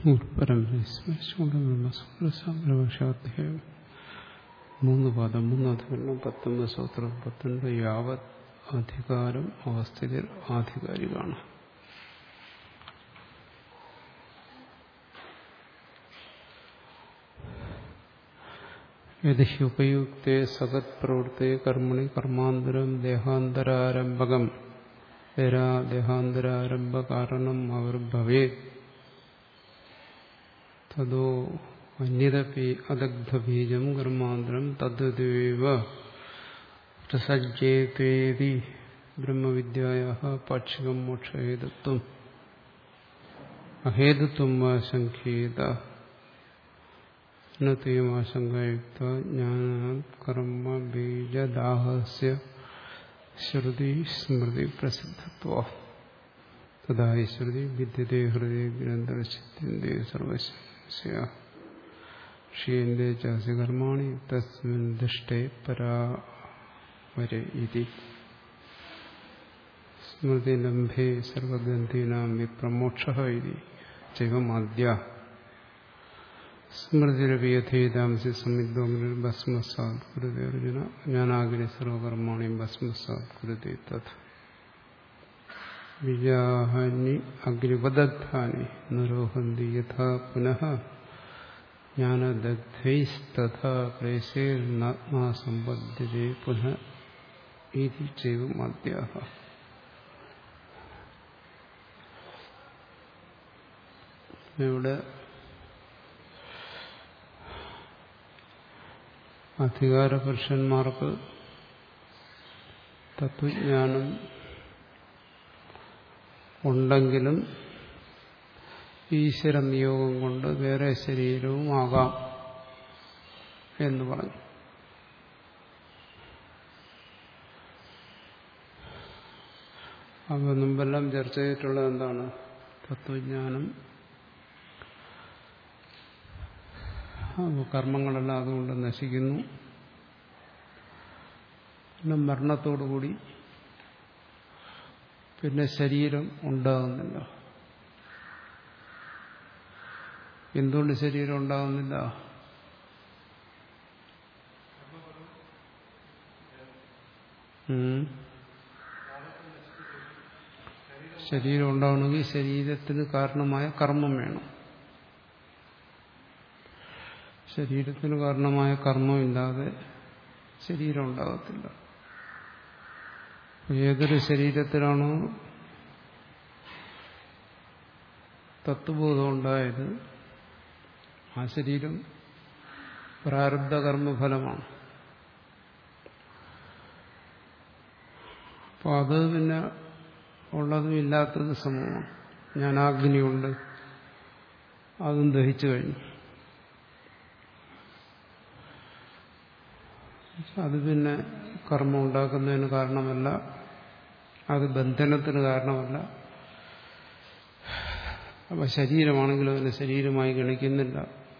പരമ്പരസ്മരിച്ചുകൊണ്ട് ബ്രഹ്മസൂത്രസാഗ്രഭാഷാധ്യായം മൂന്ന് പാദം മൂന്ന് അധികരണം പത്തൊമ്പത് സൂത്രം പത്തൊൻപത് യാവത് അധികാരം അവസ്ഥിതിർ ആധികാരികാണ് യതി ഉപയുക്തേ സകത് പ്രവൃത്തി കർമ്മണി കർമാന്തരം ദേഹാന്തരാരംഭകം ദേരാ ദേഹാന്തരാരംഭ കാരണം അവർ ഭവേ തദോ അന്യതപി അദഗ്ധബീജം കർമാന്തരം തദ്വദേവ പ്രസജ്ജേതേതി ബ്രഹ്മവിദ്യായ പാക്ഷികം മോക്ഷഹേതുത്വം അഹേതുത്വം വാ ശങ്കേത നീയമാശങ്കയുക്ത ജ്ഞാന കർമ്മ ബീജദാഹസ്യ ശ്രുതി സ്മൃതി പ്രസിദ്ധത്വ തഥാ ഈ ശ്രുതി വിദ്യത്തെ ഹൃദയ ഗ്രന്ഥിത്യന്തേ സർവസ്യ ക്ഷീയന്തേ ചാസി കർമാണി തസ്മിൻ ദൃഷ്ടേ പരാവരെ ഇതി സ്മൃതിലംഭേ സർവഗ്രന്ഥീനാം വിപ്രമോക്ഷ ഇതി ചൈവമാദ്യ സ്മൃതിരവിയഥേതാംസി സമിദ്വങ്ങളിൽ ഭസ്മസാത് കുരുതി അർജുന ജ്ഞാനാഗ്നി സർവകർമാണി ഭസ്മസാത് കുരുതി തത് വിജാഹാനി അഗ്നിപദഗ്ധാനി നിരോഹന്തി യഥാ പുനഃ ജ്ഞാനദഗ്ധൈസ്തഥാ പ്രേശേർനാത്മാ സമ്പദ്യത്തെ പുനഃ ഇതി ചൈവമാദ്യാഹ ഇവിടെ അധികാരപുരുഷന്മാർക്ക് തത്വജ്ഞാനം ഉണ്ടെങ്കിലും ഈശ്വര നിയോഗം കൊണ്ട് വേറെ ശരീരവും ആകാം എന്ന് പറഞ്ഞു അപ്പോൾ മുമ്പെല്ലാം ചർച്ച ചെയ്തിട്ടുള്ളത് എന്താണ് തത്വജ്ഞാനം കർമ്മങ്ങളെല്ലാം അതുകൊണ്ട് നശിക്കുന്നു പിന്നെ മരണത്തോടുകൂടി പിന്നെ ശരീരം ഉണ്ടാകുന്നില്ല എന്തുകൊണ്ട് ശരീരം ഉണ്ടാകുന്നില്ല ശരീരം ഉണ്ടാവണമെങ്കിൽ ശരീരത്തിന് കാരണമായ കർമ്മം വേണം ശരീരത്തിന് കാരണമായ കർമ്മമില്ലാതെ ശരീരം ഉണ്ടാകത്തില്ല ഏതൊരു ശരീരത്തിലാണോ തത്വബോധം ഉണ്ടായത് ആ ശരീരം പ്രാരബ്ധ കർമ്മഫലമാണ് അപ്പോൾ അത് പിന്നെ ഉള്ളതും ഇല്ലാത്തത് സമൂഹമാണ് ജ്ഞാനാഗ്നിയുണ്ട് അതും ദഹിച്ചു കഴിഞ്ഞു അത് പിന്നെ കർമ്മം ഉണ്ടാക്കുന്നതിന് കാരണമല്ല അത് ബന്ധനത്തിന് കാരണമല്ല അപ്പൊ ശരീരമാണെങ്കിലും അതിനെ ശരീരമായി ഗണിക്കുന്നില്ല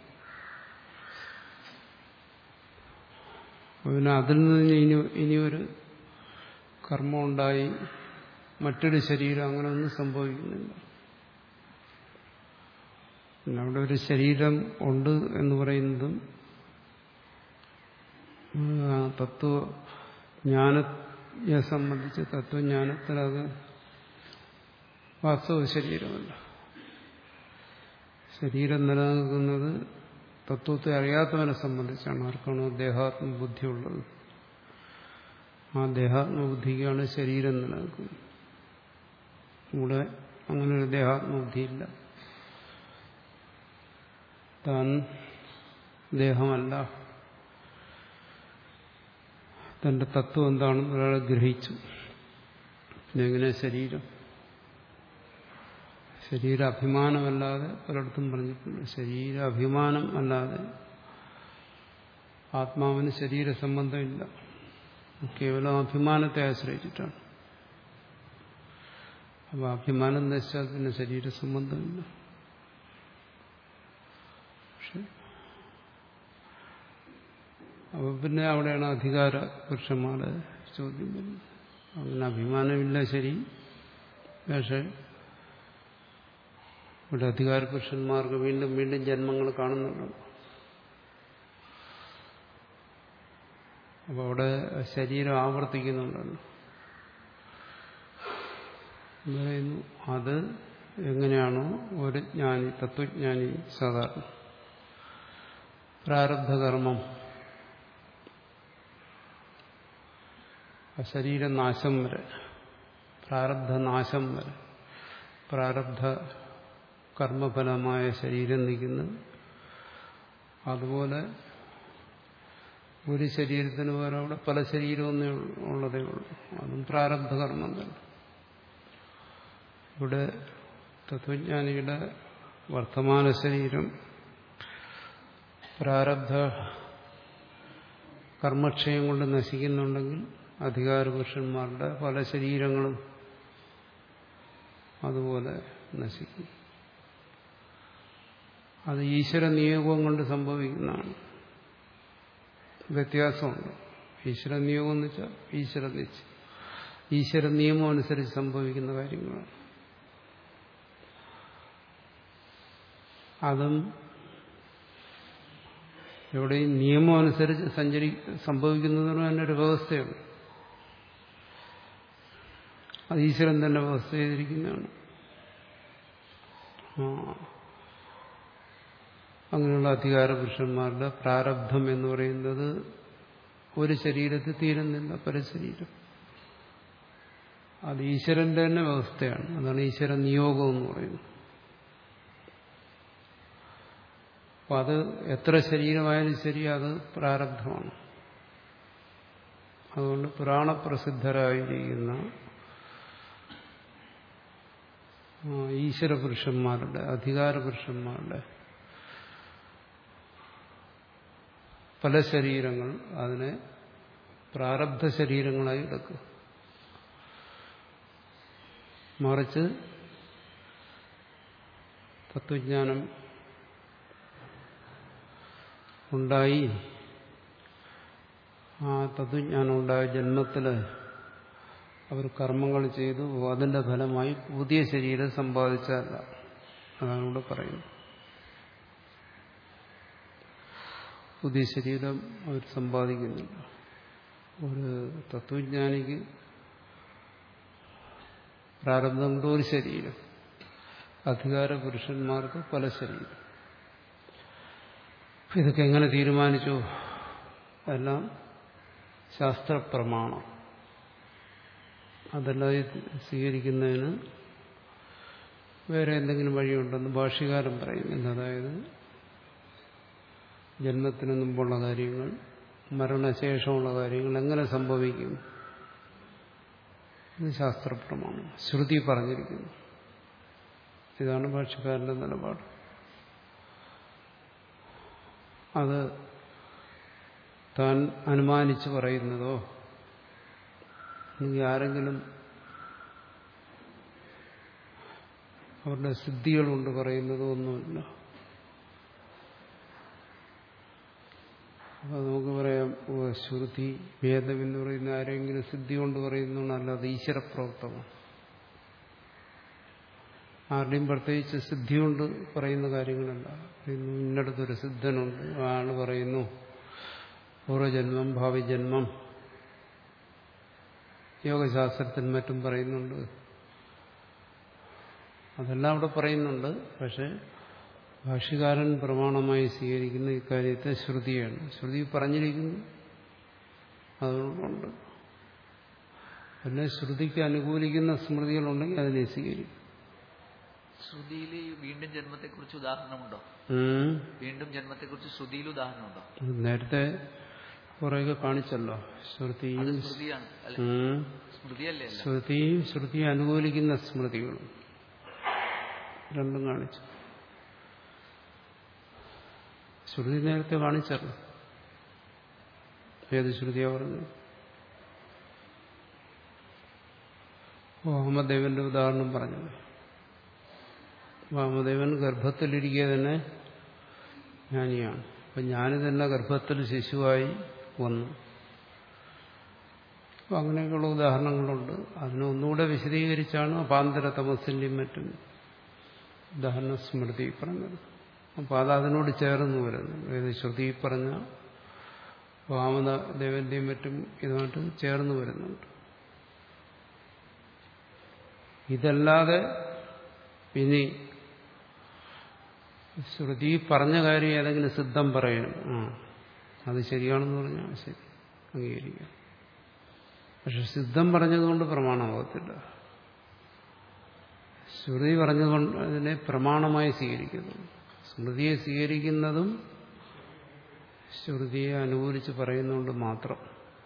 പിന്നെ അതിൽ നിന്ന് ഇനി ഇനിയൊരു കർമ്മം ഉണ്ടായി മറ്റൊരു ശരീരം അങ്ങനെ ഒന്നും സംഭവിക്കുന്നില്ല പിന്നെ അവിടെ ഒരു ശരീരം ഉണ്ട് എന്ന് പറയുന്നതും തത്വജ്ഞാനത്തെ സംബന്ധിച്ച് തത്വജ്ഞാനത്തിൽ അത് വാസ്തവ ശരീരമല്ല ശരീരം നിലനിൽക്കുന്നത് തത്വത്തെ അറിയാത്തവനെ സംബന്ധിച്ചാണ് ആർക്കാണോ ദേഹാത്മബുദ്ധിയുള്ളത് ആ ദേഹാത്മബുദ്ധിക്കാണ് ശരീരം നിലനിൽക്കുന്നത് ഇവിടെ അങ്ങനെ ഒരു ദേഹാത്മബുദ്ധിയില്ല താൻ ദേഹമല്ല തന്റെ തത്വം എന്താണെന്ന് ഒരാൾ ഗ്രഹിച്ചു പിന്നെ എങ്ങനെ ശരീരം ശരീരാഭിമാനമല്ലാതെ പലയിടത്തും പറഞ്ഞിട്ടുണ്ട് ശരീരാഭിമാനം അല്ലാതെ ആത്മാവിന് ശരീര സംബന്ധമില്ല കേവലം അഭിമാനത്തെ ആശ്രയിച്ചിട്ടാണ് അപ്പോൾ അഭിമാനം നശിച്ചാൽ പിന്നെ ശരീര സംബന്ധമില്ല പക്ഷെ അപ്പൊ പിന്നെ അവിടെയാണ് അധികാര പുരുഷന്മാരുടെ ചോദ്യം വരുന്നത് അങ്ങനെ അഭിമാനമില്ല ശരി പക്ഷെ ഇവിടെ അധികാര പുരുഷന്മാർക്ക് വീണ്ടും വീണ്ടും ജന്മങ്ങൾ കാണുന്നുണ്ട് അപ്പോൾ അവിടെ ശരീരം ആവർത്തിക്കുന്നുണ്ടല്ലോ പറയുന്നു അത് എങ്ങനെയാണോ ഒരു ജ്ഞാനി തത്വജ്ഞാനി സാധാരണ പ്രാരബ്ധകർമ്മം ശരീരനാശം വരെ പ്രാരബ്ധനാശം വരെ പ്രാരബ്ധ കർമ്മഫലമായ ശരീരം നിൽക്കുന്നു അതുപോലെ ഒരു ശരീരത്തിന് പകരം അവിടെ പല ശരീരമൊന്നേ ഉള്ളതേ ഉള്ളൂ അതും പ്രാരബ്ധകർമ്മം തന്നെ ഇവിടെ തത്വജ്ഞാനിയുടെ വർത്തമാന ശരീരം പ്രാരബ്ധ കർമ്മക്ഷയം കൊണ്ട് നശിക്കുന്നുണ്ടെങ്കിൽ അധികാരപുരുഷന്മാരുടെ പല ശരീരങ്ങളും അതുപോലെ നശിക്കും അത് ഈശ്വര നിയോഗം കൊണ്ട് സംഭവിക്കുന്നതാണ് വ്യത്യാസമുണ്ട് ഈശ്വര നിയോഗം എന്ന് വെച്ചാൽ ഈശ്വര നിശ്ചയം ഈശ്വര നിയമം അനുസരിച്ച് സംഭവിക്കുന്ന കാര്യങ്ങളാണ് അതും എവിടെയും നിയമം അനുസരിച്ച് സഞ്ചരി സംഭവിക്കുന്നതിന് തന്നെ ഒരു വ്യവസ്ഥയുണ്ട് അത് ഈശ്വരൻ തന്നെ വ്യവസ്ഥ ചെയ്തിരിക്കുന്നതാണ് അങ്ങനെയുള്ള അധികാര പുരുഷന്മാരുടെ പ്രാരബ്ധം എന്ന് പറയുന്നത് ഒരു ശരീരത്തിൽ തീരുന്നില്ല പല ശരീരം അത് ഈശ്വരന്റെ തന്നെ വ്യവസ്ഥയാണ് അതാണ് ഈശ്വര നിയോഗം എന്ന് പറയുന്നത് അപ്പം അത് എത്ര ശരീരമായാലും ശരി അത് പ്രാരബ്ധമാണ് അതുകൊണ്ട് പുരാണപ്രസിദ്ധരായിരിക്കുന്ന ഈശ്വര പുരുഷന്മാരുടെ അധികാര പുരുഷന്മാരുടെ പല ശരീരങ്ങൾ അതിനെ പ്രാരബ്ധ ശരീരങ്ങളായി എടുക്കുക മറിച്ച് തത്വജ്ഞാനം ഉണ്ടായി ആ തത്വജ്ഞാനം ഉണ്ടായ ജന്മത്തിൽ അവർ കർമ്മങ്ങൾ ചെയ്തു അതിന്റെ ഫലമായി പുതിയ ശരീരം സമ്പാദിച്ചതല്ല അതാണ് ഇവിടെ പറയുന്നത് പുതിയ ശരീരം അവർ സമ്പാദിക്കുന്നില്ല ഒരു തത്വജ്ഞാനിക്ക് പ്രാരബ്ധം കൊണ്ട് ഒരു ശരീരം അധികാര പുരുഷന്മാർക്ക് പല ശരീരം ഇതൊക്കെ എങ്ങനെ തീരുമാനിച്ചു എല്ലാം ശാസ്ത്രപ്രമാണം അതെല്ലാം സ്വീകരിക്കുന്നതിന് വേറെ എന്തെങ്കിലും വഴിയുണ്ടെന്ന് ഭാഷ്യകാരൻ പറയുന്നുണ്ട് അതായത് ജന്മത്തിന് മുമ്പുള്ള കാര്യങ്ങൾ മരണശേഷമുള്ള കാര്യങ്ങൾ എങ്ങനെ സംഭവിക്കും ഇത് ശാസ്ത്രപ്രമാണം ശ്രുതി പറഞ്ഞിരിക്കുന്നു ഇതാണ് ഭാഷക്കാരന്റെ നിലപാട് അത് താൻ അനുമാനിച്ച് പറയുന്നതോ അല്ലെങ്കിൽ ആരെങ്കിലും അവരുടെ സിദ്ധികളുണ്ട് പറയുന്നതോ ഒന്നുമില്ല അപ്പൊ നമുക്ക് പറയാം ശ്രുതി ഭേദം എന്ന് പറയുന്ന ആരെങ്കിലും സിദ്ധി കൊണ്ട് പറയുന്നതല്ല അത് ഈശ്വരപ്രവർത്തമാണ് ആരുടെയും പ്രത്യേകിച്ച് സിദ്ധി കൊണ്ട് പറയുന്ന കാര്യങ്ങളല്ല പറയുന്നു ഇന്നടത്തൊരു സിദ്ധനുണ്ട് ആള് പറയുന്നു പൂർവ്വജന്മം ഭാവിജന്മം യോഗശാസ്ത്രത്തിൽ മറ്റും പറയുന്നുണ്ട് അതെല്ലാം അവിടെ പറയുന്നുണ്ട് പക്ഷെ ഭാഷ്യകാരൻ പ്രമാണമായി സ്വീകരിക്കുന്ന ഇക്കാര്യത്തെ ശ്രുതിയാണ് ശ്രുതി പറഞ്ഞിരിക്കുന്നു അതുകൊണ്ട് പിന്നെ ശ്രുതിക്ക് അനുകൂലിക്കുന്ന സ്മൃതികളുണ്ടെങ്കിൽ അതിനെ സ്വീകരിക്കും ശ്രുതിയിൽ വീണ്ടും ജന്മത്തെക്കുറിച്ച് ഉദാഹരണമുണ്ടോ വീണ്ടും ജന്മത്തെക്കുറിച്ച് ശ്രുതിയിൽ ഉദാഹരണമുണ്ടോ നേരത്തെ കുറെയൊക്കെ കാണിച്ചല്ലോ ശ്രുതിയും അത് സ്മൃതിയാണ് അല്ലെ ഉം. സ്മൃതിയല്ലേ അല്ല ശ്രുതിയും ശ്രുതിയെ അനുകൂലിക്കുന്ന സ്മൃതികളും രണ്ടും കാണിച്ചു ശ്രുതി നേരത്തെ കാണിച്ചല്ലോ ഏത് ശ്രുതിയാ പറഞ്ഞു വാമദേവന്റെ ഉദാഹരണം പറഞ്ഞത് വാമദേവൻ ഗർഭത്തിലിരിക്കെ തന്നെ ജ്ഞാനിയാണ് അപ്പൊ ജ്ഞാനി തന്നെ ഗർഭത്തിൽ ശിശുവായി വന്നു അപ്പൊ അങ്ങനെയൊക്കെയുള്ള ഉദാഹരണങ്ങളുണ്ട് അതിനെ ഒന്നുകൂടെ വിശദീകരിച്ചാണ് അപാന്തര തമസിന്റെയും മറ്റും ദഹന സ്മൃതി പറഞ്ഞത് അപ്പോൾ അത് അതിനോട് ചേർന്ന് വരുന്നു ഏത് ശ്രുതി പറഞ്ഞ വാമദേവന്റെയും മറ്റും ഇതുമായിട്ട് ചേർന്ന് വരുന്നുണ്ട് ഇതല്ലാതെ ഇനി ശ്രുതി പറഞ്ഞ കാര്യം ഏതെങ്കിലും സിദ്ധം പറയണം ആ അത് ശരിയാണെന്ന് പറഞ്ഞാൽ ശരി അംഗീകരിക്കാം പക്ഷെ സിദ്ധം പറഞ്ഞതുകൊണ്ട് പ്രമാണമാകത്തില്ല ശ്രുതി പറഞ്ഞതുകൊണ്ട് അതിനെ പ്രമാണമായി സ്വീകരിക്കുന്നു സ്മൃതിയെ സ്വീകരിക്കുന്നതും ശ്രുതിയെ അനുകൂലിച്ച് പറയുന്നതുകൊണ്ട് മാത്രം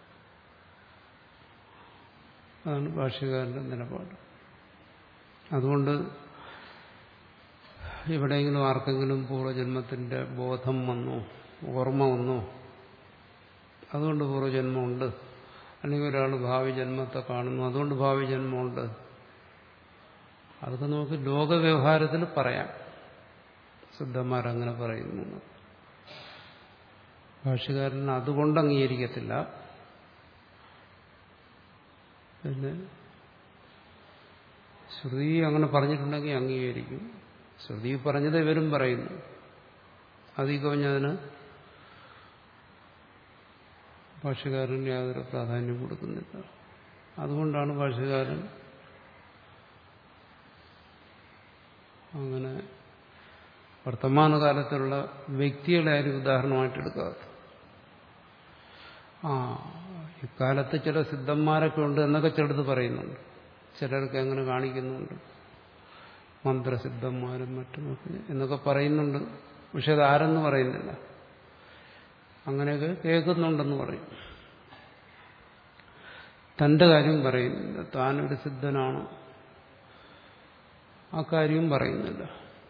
അതാണ് ഭാഷ്യകാരന്റെ നിലപാട് അതുകൊണ്ട് എവിടെയെങ്കിലും ആർക്കെങ്കിലും പൂർവ്വജന്മത്തിന്റെ ബോധം വന്നോ ഓർമ്മ വന്നോ അതുകൊണ്ട് പൂർവ്വജന്മമുണ്ട് അല്ലെങ്കിൽ ഒരാൾ ഭാവി ജന്മത്തെ കാണുന്നു അതുകൊണ്ട് ഭാവി ജന്മമുണ്ട് അതൊക്കെ നമുക്ക് ലോകവ്യവഹാരത്തിൽ പറയാം സിദ്ധന്മാരങ്ങനെ പറയുന്നു ഭാഷകാരൻ അതുകൊണ്ട് അംഗീകരിക്കത്തില്ല പിന്നെ ശ്രുതി അങ്ങനെ പറഞ്ഞിട്ടുണ്ടെങ്കിൽ അംഗീകരിക്കും ശ്രുതി പറഞ്ഞത് ഇവരും പറയുന്നു അതീ കവിഞ്ഞതിന് ഭാഷകാരന് യാതൊരു പ്രാധാന്യം കൊടുക്കുന്നില്ല അതുകൊണ്ടാണ് ഭാഷകാരൻ അങ്ങനെ വർത്തമാനകാലത്തുള്ള വ്യക്തികളെ ആരും ഉദാഹരണമായിട്ട് എടുക്കാത്ത ആ ഇക്കാലത്ത് ചില സിദ്ധന്മാരൊക്കെ ഉണ്ട് എന്നൊക്കെ ചിലത് പറയുന്നുണ്ട് ചിലർക്ക് അങ്ങനെ കാണിക്കുന്നുണ്ട് മന്ത്രസിദ്ധന്മാരും മറ്റുമൊക്കെ എന്നൊക്കെ പറയുന്നുണ്ട് പക്ഷെ അത് ആരെന്ന് പറയുന്നില്ല അങ്ങനെയൊക്കെ കേൾക്കുന്നുണ്ടെന്ന് പറയും തന്റെ കാര്യം പറയുന്നില്ല താനൊരു സിദ്ധനാണ് ആ കാര്യവും പറയുന്നില്ല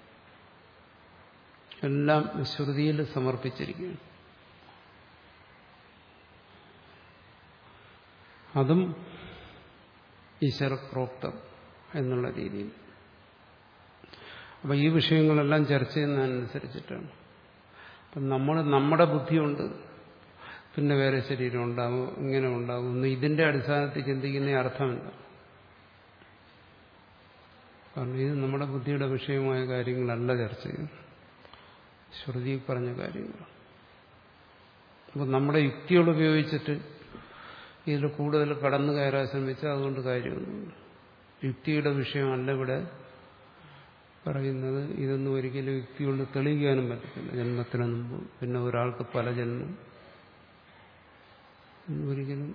എല്ലാം ശ്രുതിയിൽ സമർപ്പിച്ചിരിക്കുകയാണ് അതും ഈശ്വരപ്രോക്തം എന്നുള്ള രീതിയിൽ അപ്പം ഈ വിഷയങ്ങളെല്ലാം ചർച്ച ചെയ്യുന്നതനുസരിച്ചിട്ടാണ് അപ്പം നമ്മൾ നമ്മുടെ ബുദ്ധിയുണ്ട് പിന്നെ വേറെ ശരീരം ഉണ്ടാവും ഇങ്ങനെ ഉണ്ടാവും ഒന്ന് ഇതിന്റെ അടിസ്ഥാനത്തിൽ ചിന്തിക്കുന്ന അർത്ഥമില്ല കാരണം ഇത് നമ്മുടെ ബുദ്ധിയുടെ വിഷയമായ കാര്യങ്ങളല്ല ചർച്ച ചെയ്യുന്നത് ശ്രുതി പറഞ്ഞ കാര്യങ്ങൾ അപ്പം നമ്മുടെ യുക്തികൾ ഉപയോഗിച്ചിട്ട് ഇതിൽ കൂടുതൽ കടന്നു കയറാൻ ശ്രമിച്ചാൽ അതുകൊണ്ട് കാര്യമൊന്നുമില്ല യുക്തിയുടെ വിഷയമല്ല ഇവിടെ പറയുന്നത് ഇതൊന്നും ഒരിക്കലും യുക്തി കൊണ്ട് തെളിയിക്കാനും പറ്റത്തില്ല ജന്മത്തിന് മുമ്പ് പിന്നെ ഒരാൾക്ക് പല ജന്മം ഒരിക്കലും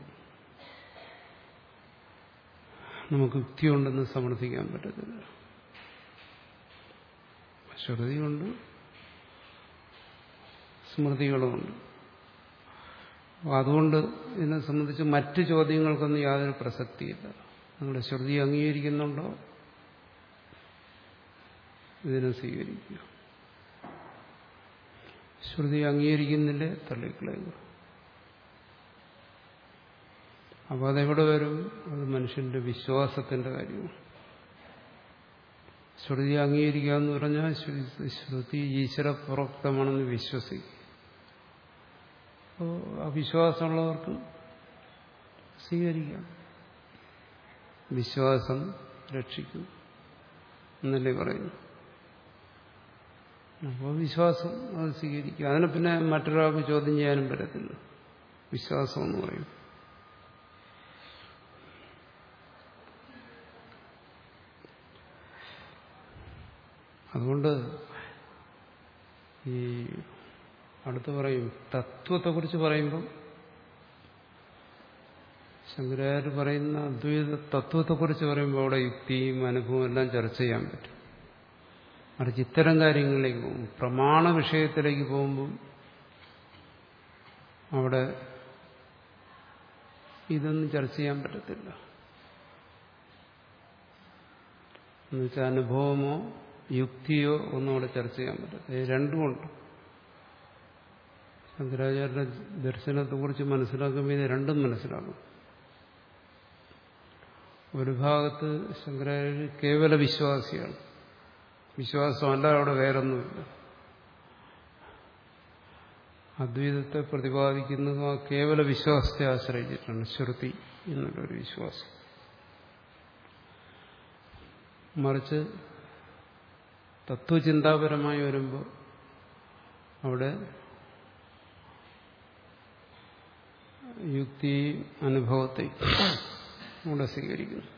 നമുക്ക് യുക്തി കൊണ്ടൊന്ന് സമർത്ഥിക്കാൻ പറ്റത്തില്ല ശ്രുതിയുണ്ട് സ്മൃതികളുമുണ്ട് അതുകൊണ്ട് ഇതിനെ സംബന്ധിച്ച് മറ്റ് ചോദ്യങ്ങൾക്കൊന്നും യാതൊരു പ്രസക്തിയില്ല നിങ്ങളുടെ ശ്രുതി അംഗീകരിക്കുന്നുണ്ടോ ഇതിനെ സ്വീകരിക്കുക ശ്രുതി അംഗീകരിക്കുന്നില്ലേ തള്ളിക്കളയുക അപ്പോൾ അതെവിടെ വരും അത് മനുഷ്യന്റെ വിശ്വാസത്തിന്റെ കാര്യമാണ് ശ്രുതി അംഗീകരിക്കുക എന്ന് പറഞ്ഞാൽ ശ്രുതി ഈശ്വരപ്രോക്തമാണെന്ന് വിശ്വസിക്കും അപ്പോൾ ആ വിശ്വാസമുള്ളവർക്ക് സ്വീകരിക്കാം വിശ്വാസം രക്ഷിക്കും എന്നല്ലേ പറയുന്നു അപ്പോൾ വിശ്വാസം അത് സ്വീകരിക്കുക അതിനെ പിന്നെ മറ്റൊരാൾക്ക് ചോദ്യം ചെയ്യാനും പറ്റത്തില്ല വിശ്വാസം എന്ന് പറയും അതുകൊണ്ട് ഈ അടുത്ത് പറയും തത്വത്തെക്കുറിച്ച് പറയുമ്പം ശങ്കരാചാര്യ പറയുന്ന അദ്വൈത തത്വത്തെക്കുറിച്ച് പറയുമ്പോൾ അവിടെ യുക്തിയും അനുഭവവും എല്ലാം ചർച്ച ചെയ്യാൻ പറ്റും മറിച്ച് ഇത്തരം കാര്യങ്ങളിലേക്ക് പോകും പ്രമാണ വിഷയത്തിലേക്ക് പോകുമ്പം അവിടെ ഇതൊന്നും ചർച്ച ചെയ്യാൻ പറ്റത്തില്ല എന്നുവെച്ചാൽ അനുഭവമോ യുക്തിയോ ഒന്നും അവിടെ ചർച്ച ചെയ്യാൻ പറ്റത്തില്ല രണ്ടുമുണ്ട് ശങ്കരാചാര്യരുടെ ദർശനത്തെക്കുറിച്ച് മനസ്സിലാക്കുമ്പോൾ ഇത് രണ്ടും മനസ്സിലാക്കും ഒരു ഭാഗത്ത് ശങ്കരാചാര്യ കേവല വിശ്വാസിയാണ് വിശ്വാസമല്ല അവിടെ വേറൊന്നുമില്ല അദ്വൈതത്തെ പ്രതിപാദിക്കുന്നത് ആ കേവല വിശ്വാസത്തെ ആശ്രയിച്ചിട്ടാണ് ശ്രുതി എന്നുള്ളൊരു വിശ്വാസം മറിച്ച് തത്വചിന്താപരമായി വരുമ്പോൾ അവിടെ യുക്തി അനുഭവത്തെ അവിടെ സ്വീകരിക്കുന്നു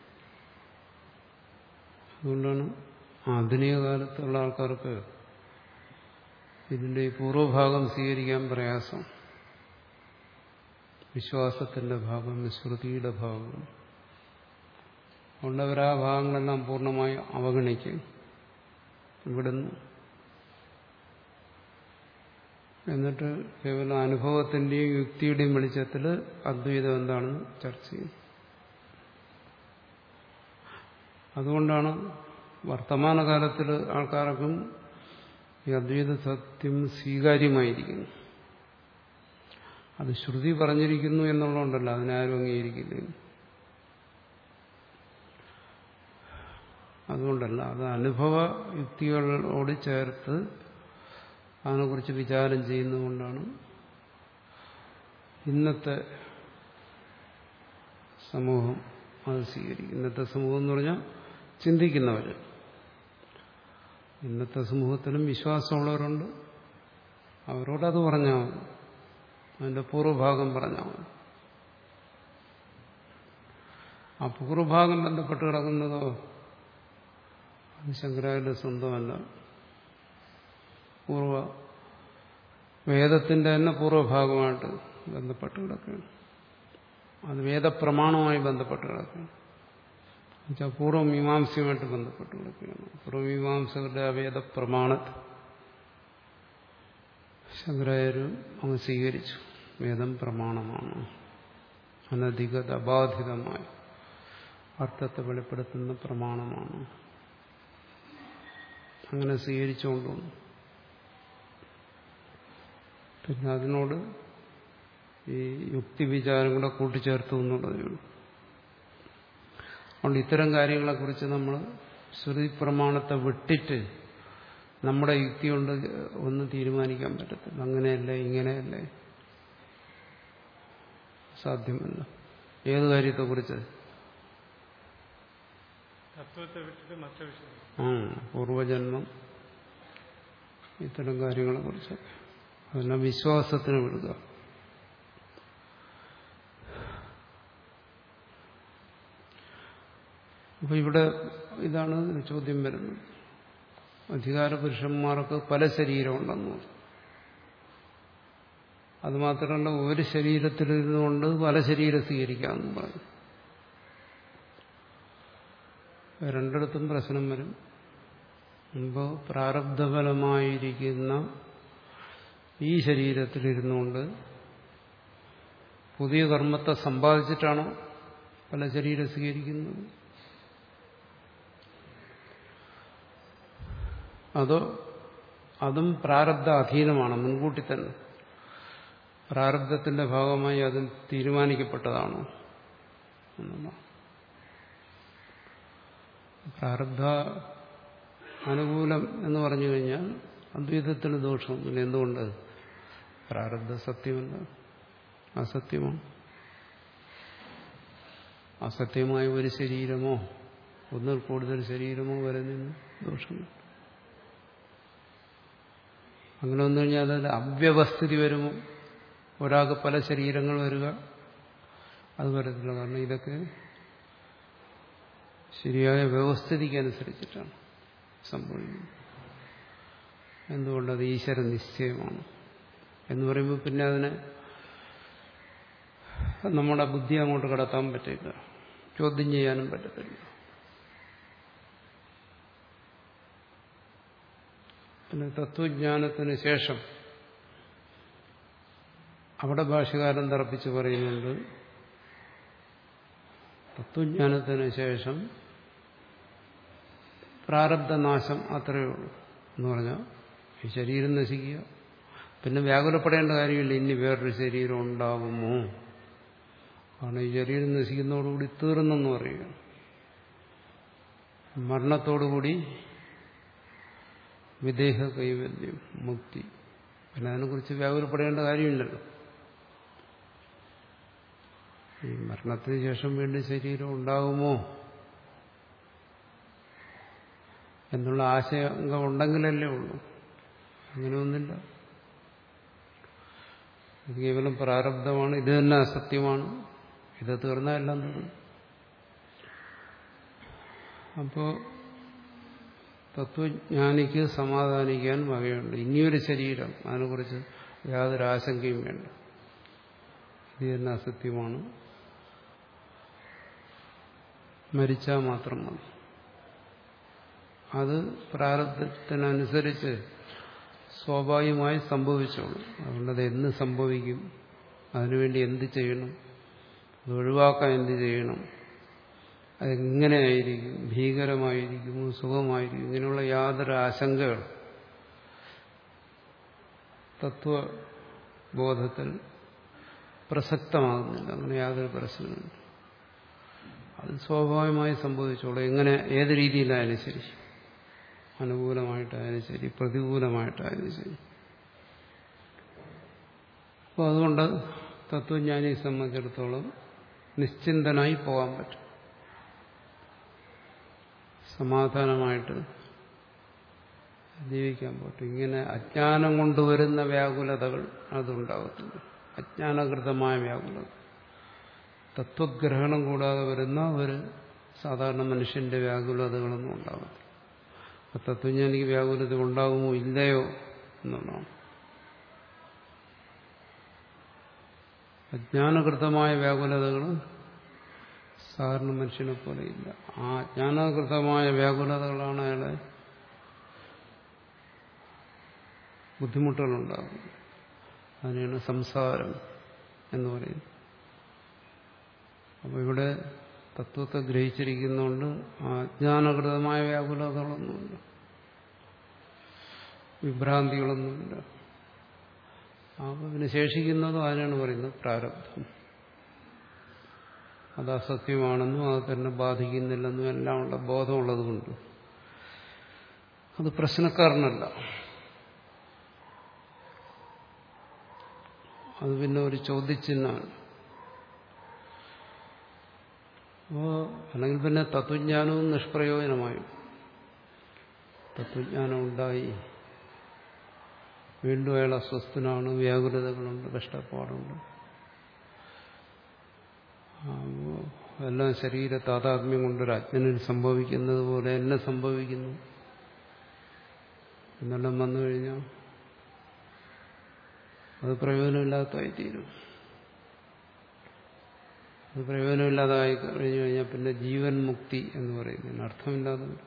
അതുകൊണ്ടാണ് ആധുനിക കാലത്തുള്ള ആൾക്കാർക്ക് ഇതിന്റെ ഈ പൂർവ്വഭാഗം സ്വീകരിക്കാൻ പ്രയാസം വിശ്വാസത്തിന്റെ ഭാഗം ശ്രുതിയുടെ ഭാഗം അതുകൊണ്ട് അവർ ആ ഭാഗങ്ങളെല്ലാം പൂർണ്ണമായി അവഗണിക്കും ഇവിടുന്ന് എന്നിട്ട് കേവലം അനുഭവത്തിന്റെയും യുക്തിയുടെയും വെളിച്ചത്തിൽ അദ്വൈതം എന്താണെന്ന് ചർച്ച ചെയ്യും അതുകൊണ്ടാണ് വർത്തമാനകാലത്തിൽ ആൾക്കാർക്കും ഈ അദ്വൈത സത്യം സ്വീകാര്യമായിരിക്കുന്നു അത് ശ്രുതി പറഞ്ഞിരിക്കുന്നു എന്നുള്ളതുകൊണ്ടല്ല അതിനാരും അംഗീകരിക്കില്ല അതുകൊണ്ടല്ല അത് അനുഭവ യുക്തികളോട് ചേർത്ത് അതിനെക്കുറിച്ച് വിചാരം ചെയ്യുന്നതുകൊണ്ടാണ് ഇന്നത്തെ സമൂഹം അത് സ്വീകരിക്കും ഇന്നത്തെ സമൂഹം എന്ന് പറഞ്ഞാൽ ചിന്തിക്കുന്നവർ ഇന്നത്തെ സമൂഹത്തിലും വിശ്വാസമുള്ളവരുണ്ട് അവരോടത് പറഞ്ഞാൽ മതി അതിന്റെ പൂർവ്വഭാഗം പറഞ്ഞാൽ മതി ആ പൂർവ്വഭാഗം ബന്ധപ്പെട്ട് കിടക്കുന്നതോ അത് ശങ്കരാചാര്യ സ്വന്തമല്ല പൂർവ വേദത്തിന്റെ തന്നെ പൂർവ്വഭാഗമായിട്ട് ബന്ധപ്പെട്ട് കിടക്കുകയാണ് അത് വേദപ്രമാണവുമായി ബന്ധപ്പെട്ട് കിടക്കുകയാണ് എന്നുവെച്ചാൽ പൂർവ്വമീമാംസയുമായിട്ട് ബന്ധപ്പെട്ട് കിടക്കുകയാണ് പൂർവ്വമീമാംസകരുടെ ആ വേദപ്രമാണത്തെ ശങ്കരാചാര്യരും അങ്ങ് സ്വീകരിച്ചു വേദം പ്രമാണമാണ് അനധികത അബാധിതമായ അർത്ഥത്തെ വെളിപ്പെടുത്തുന്ന പ്രമാണമാണ് അങ്ങനെ സ്വീകരിച്ചുകൊണ്ടുവന്നു പിന്നെ അതിനോട് ഈ യുക്തിവിചാരം കൂടെ കൂട്ടിച്ചേർത്തു എന്നുള്ളതേ ഉള്ളൂ അതുകൊണ്ട് ഇത്തരം കാര്യങ്ങളെക്കുറിച്ച് നമ്മൾ ശ്രുതി പ്രമാണത്തെ വിട്ടിട്ട് നമ്മുടെ യുക്തി കൊണ്ട് ഒന്നും തീരുമാനിക്കാൻ പറ്റത്തില്ല അങ്ങനെയല്ലേ ഇങ്ങനെയല്ലേ സാധ്യമല്ല ഏത് കാര്യത്തെക്കുറിച്ച് തത്വത്തെ വിട്ടിട്ട് മറ്റു വിഷയം ആ പൂർവജന്മം ഇത്തരം കാര്യങ്ങളെ കുറിച്ച് അതെല്ലാം വിശ്വാസത്തിന് വിടുക അപ്പൊ ഇവിടെ ഇതാണ് ചോദ്യം വരുന്നത് അധികാര പുരുഷന്മാർക്ക് പല ശരീരമുണ്ടെന്ന് പറഞ്ഞു അതുമാത്രമല്ല ഒരു ശരീരത്തിലിരുന്നുകൊണ്ട് പല ശരീരം സ്വീകരിക്കാമെന്ന് പറഞ്ഞു രണ്ടിടത്തും പ്രശ്നം വരും മുമ്പ് പ്രാരബ്ധഫലമായിരിക്കുന്ന ഈ ശരീരത്തിലിരുന്നുകൊണ്ട് പുതിയ കർമ്മത്തെ സമ്പാദിച്ചിട്ടാണോ പല ശരീരം സ്വീകരിക്കുന്നത് അതോ അതും പ്രാരബ്ധ അധീനമാണ് മുൻകൂട്ടി തന്നെ പ്രാരബ്ധത്തിന്റെ ഭാഗമായി അത് തീരുമാനിക്കപ്പെട്ടതാണോ എന്നുള്ള പ്രാരബ്ധ അനുകൂലം എന്ന് പറഞ്ഞു കഴിഞ്ഞാൽ അദ്വൈതത്തിന് ദോഷമൊന്നുമില്ല എന്തുകൊണ്ട് പ്രാരബ്ധ സത്യമല്ല അസത്യമാണ് അസത്യമായ ഒരു ശരീരമോ ഒന്നിൽ കൂടുതൽ ശരീരമോ വരുന്നതിന് ദോഷമില്ല അങ്ങനെ വന്നു കഴിഞ്ഞാൽ അതിൽ അവ്യവസ്ഥിതി വരുമോ ഒരാൾക്ക് പല ശരീരങ്ങൾ വരിക അത് വരത്തില്ല കാരണം ഇതൊക്കെ ശരിയായ വ്യവസ്ഥിതിക്ക് അനുസരിച്ചിട്ടാണ് സംഭവിക്കുന്നത് എന്തുകൊണ്ടത് ഈശ്വര നിശ്ചയമാണ് എന്ന് പറയുമ്പോൾ പിന്നെ അതിനെ നമ്മുടെ ബുദ്ധി അങ്ങോട്ട് കടത്താൻ പറ്റില്ല ചോദ്യം ചെയ്യാനും പറ്റത്തില്ല പിന്നെ തത്വജ്ഞാനത്തിന് ശേഷം അവിടെ ഭാഷകാരൻ തറപ്പിച്ച് പറയുന്നുണ്ട് തത്വജ്ഞാനത്തിന് ശേഷം പ്രാരബ്ധനാശം അത്രയേ ഉള്ളൂ എന്ന് പറഞ്ഞാൽ ഈ ശരീരം നശിക്കുക പിന്നെ വ്യാകുലപ്പെടേണ്ട കാര്യമില്ല ഇനി വേറൊരു ശരീരം ഉണ്ടാകുമോ കാരണം ഈ ശരീരം നശിക്കുന്നതോടുകൂടി തീർന്നെന്ന് പറയുക മരണത്തോടുകൂടി വിദേഹ കൈവല്യം മുക്തി പിന്നെ അതിനെക്കുറിച്ച് വ്യാകുലപ്പെടേണ്ട കാര്യമില്ലല്ലോ ഈ മരണത്തിന് ശേഷം വീണ്ടും ശരീരം ഉണ്ടാകുമോ എന്നുള്ള ആശങ്ക ഉണ്ടെങ്കിലല്ലേ ഉള്ളൂ അങ്ങനെയൊന്നുമില്ല ഇത് കേവലം പ്രാരബ്ധമാണ് ഇത് തന്നെ അസത്യമാണ് ഇത് തീർന്നാൽ എല്ലാം തീർന്നു അപ്പോ തത്വജ്ഞാനിക്ക് സമാധാനിക്കാൻ വകയുണ്ട് ഇനിയൊരു ശരീരം അതിനെക്കുറിച്ച് യാതൊരു ആശങ്കയും വേണ്ട ഇത് തന്നെ അസത്യമാണ് മരിച്ചാൽ മാത്രം മതി അത് പ്രാരബ്ധത്തിനനുസരിച്ച് സ്വാഭാവികമായി സംഭവിച്ചോളും അതുകൊണ്ട് അത് എന്ന് സംഭവിക്കും അതിനുവേണ്ടി എന്ത് ചെയ്യണം അത് ഒഴിവാക്കാൻ എന്ത് ചെയ്യണം അതെങ്ങനെയായിരിക്കും ഭീകരമായിരിക്കുമോ സുഖമായിരിക്കും ഇങ്ങനെയുള്ള യാതൊരു ആശങ്കകൾ തത്വബോധത്തിൽ പ്രസക്തമാകുന്നില്ല അങ്ങനെ യാതൊരു പ്രശ്നമില്ല അത് സ്വാഭാവികമായി സംഭവിച്ചോളൂ എങ്ങനെ ഏത് രീതിയിലായാലും ശരി അനുകൂലമായിട്ടായാലും ശരി പ്രതികൂലമായിട്ടായാലും ശരി അപ്പോൾ അതുകൊണ്ട് തത്വജ്ഞാനിയെ സംബന്ധിച്ചിടത്തോളം നിശ്ചിന്തനായി പോകാൻ പറ്റും സമാധാനമായിട്ട് ജീവിക്കാൻ പറ്റും ഇങ്ങനെ അജ്ഞാനം കൊണ്ടുവരുന്ന വ്യാകുലതകൾ അതുണ്ടാകത്തില്ല അജ്ഞാനകൃതമായ വ്യാകുലത തത്വഗ്രഹണം കൂടാതെ വരുന്ന ഒരു സാധാരണ മനുഷ്യന്റെ വ്യാകുലതകളൊന്നും ഉണ്ടാകത്തില്ല അപ്പൊ തത്വജ്ഞാനിക്ക് വ്യാകുലത ഉണ്ടാകുമോ ഇല്ലയോ എന്നുള്ളതാണ് അജ്ഞാനകൃതമായ വ്യാകുലതകൾ സാധാരണ മനുഷ്യനെ പോലെ ഇല്ല ആ അജ്ഞാനകൃതമായ വ്യാകുലതകളാണ് അയാളെ ബുദ്ധിമുട്ടുകളുണ്ടാകുന്നത് അതിനെയാണ് സംസാരം എന്ന് പറയുന്നത് അപ്പോൾ ഇവിടെ തത്വത്തെ ഗ്രഹിച്ചിരിക്കുന്നതുകൊണ്ട് ആ അജ്ഞാനകൃതമായ വ്യാകുലതകളൊന്നുമില്ല വിഭ്രാന്തികളൊന്നുമില്ല അപ്പോൾ പിന്നെ ശേഷിക്കുന്നതും അതിനാണ് പറയുന്നത് പ്രാരബ്ധം അത് അസത്യമാണെന്നും അത് തന്നെ ബാധിക്കുന്നില്ലെന്നും എല്ലാം ഉള്ള ബോധമുള്ളതുകൊണ്ട് അത് പ്രശ്നക്കാരനല്ല അത് പിന്നെ ഒരു ചോദ്യചിഹ്നമാണ് അപ്പോൾ അല്ലെങ്കിൽ പിന്നെ തത്വജ്ഞാനവും നിഷ്പ്രയോജനമായി തത്വജ്ഞാനം ഉണ്ടായി വീണ്ടും അയാൾ അസ്വസ്ഥനാണ് വ്യാകുലതകളുണ്ട് കഷ്ടപ്പാടുണ്ട് അപ്പോൾ എല്ലാം ശരീര താതാത്മ്യം കൊണ്ടൊരു അജ്ഞനിൽ സംഭവിക്കുന്നത് പോലെ എന്നെ സംഭവിക്കുന്നു എന്നെല്ലാം വന്നു കഴിഞ്ഞാൽ അത് പ്രയോജനമില്ലാത്തതായി തീരും അത് പ്രയോജനമില്ലാതായി കഴിഞ്ഞു കഴിഞ്ഞാൽ പിന്നെ ജീവൻ മുക്തി എന്ന് പറയുന്നതിന് അർത്ഥമില്ലാതെ വരും.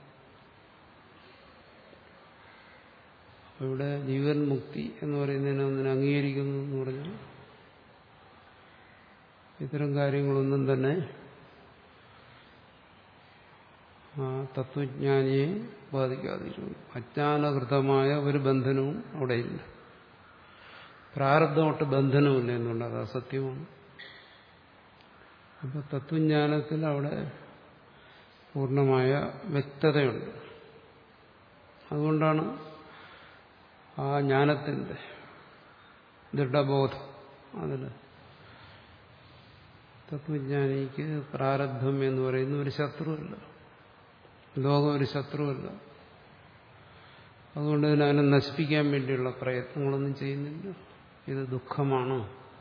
അപ്പൊ ഇവിടെ ജീവൻ മുക്തി എന്ന് പറയുന്നതിനെ ഒന്നിനെ അംഗീകരിക്കുന്നു എന്ന് പറഞ്ഞാൽ ഇത്തരം കാര്യങ്ങളൊന്നും തന്നെ ആ തത്വജ്ഞാനിയെ ബാധിക്കാതിരിക്കുന്നു അജ്ഞാനകൃതമായ ഒരു ബന്ധനവും അവിടെയില്ല പ്രാരബ്ധമൊട്ട് ബന്ധനമില്ല എന്നുണ്ട് അത് അസത്യമാണ് അപ്പൊ തത്വജ്ഞാനത്തിൽ അവിടെ പൂർണ്ണമായ വ്യക്തതയുണ്ട് അതുകൊണ്ടാണ് ആ ജ്ഞാനത്തിന്റെ ദൃഢബോധം അതിൽ തത്വജ്ഞാനിക്ക് പ്രാരബ്ധം എന്ന് പറയുന്ന ഒരു ശത്രുവല്ല ലോകം ഒരു ശത്രുവല്ല അതുകൊണ്ട് തന്നെ അതിനെ നശിപ്പിക്കാൻ വേണ്ടിയുള്ള പ്രയത്നങ്ങളൊന്നും ചെയ്യുന്നില്ല ഇത് ദുഃഖമാണ്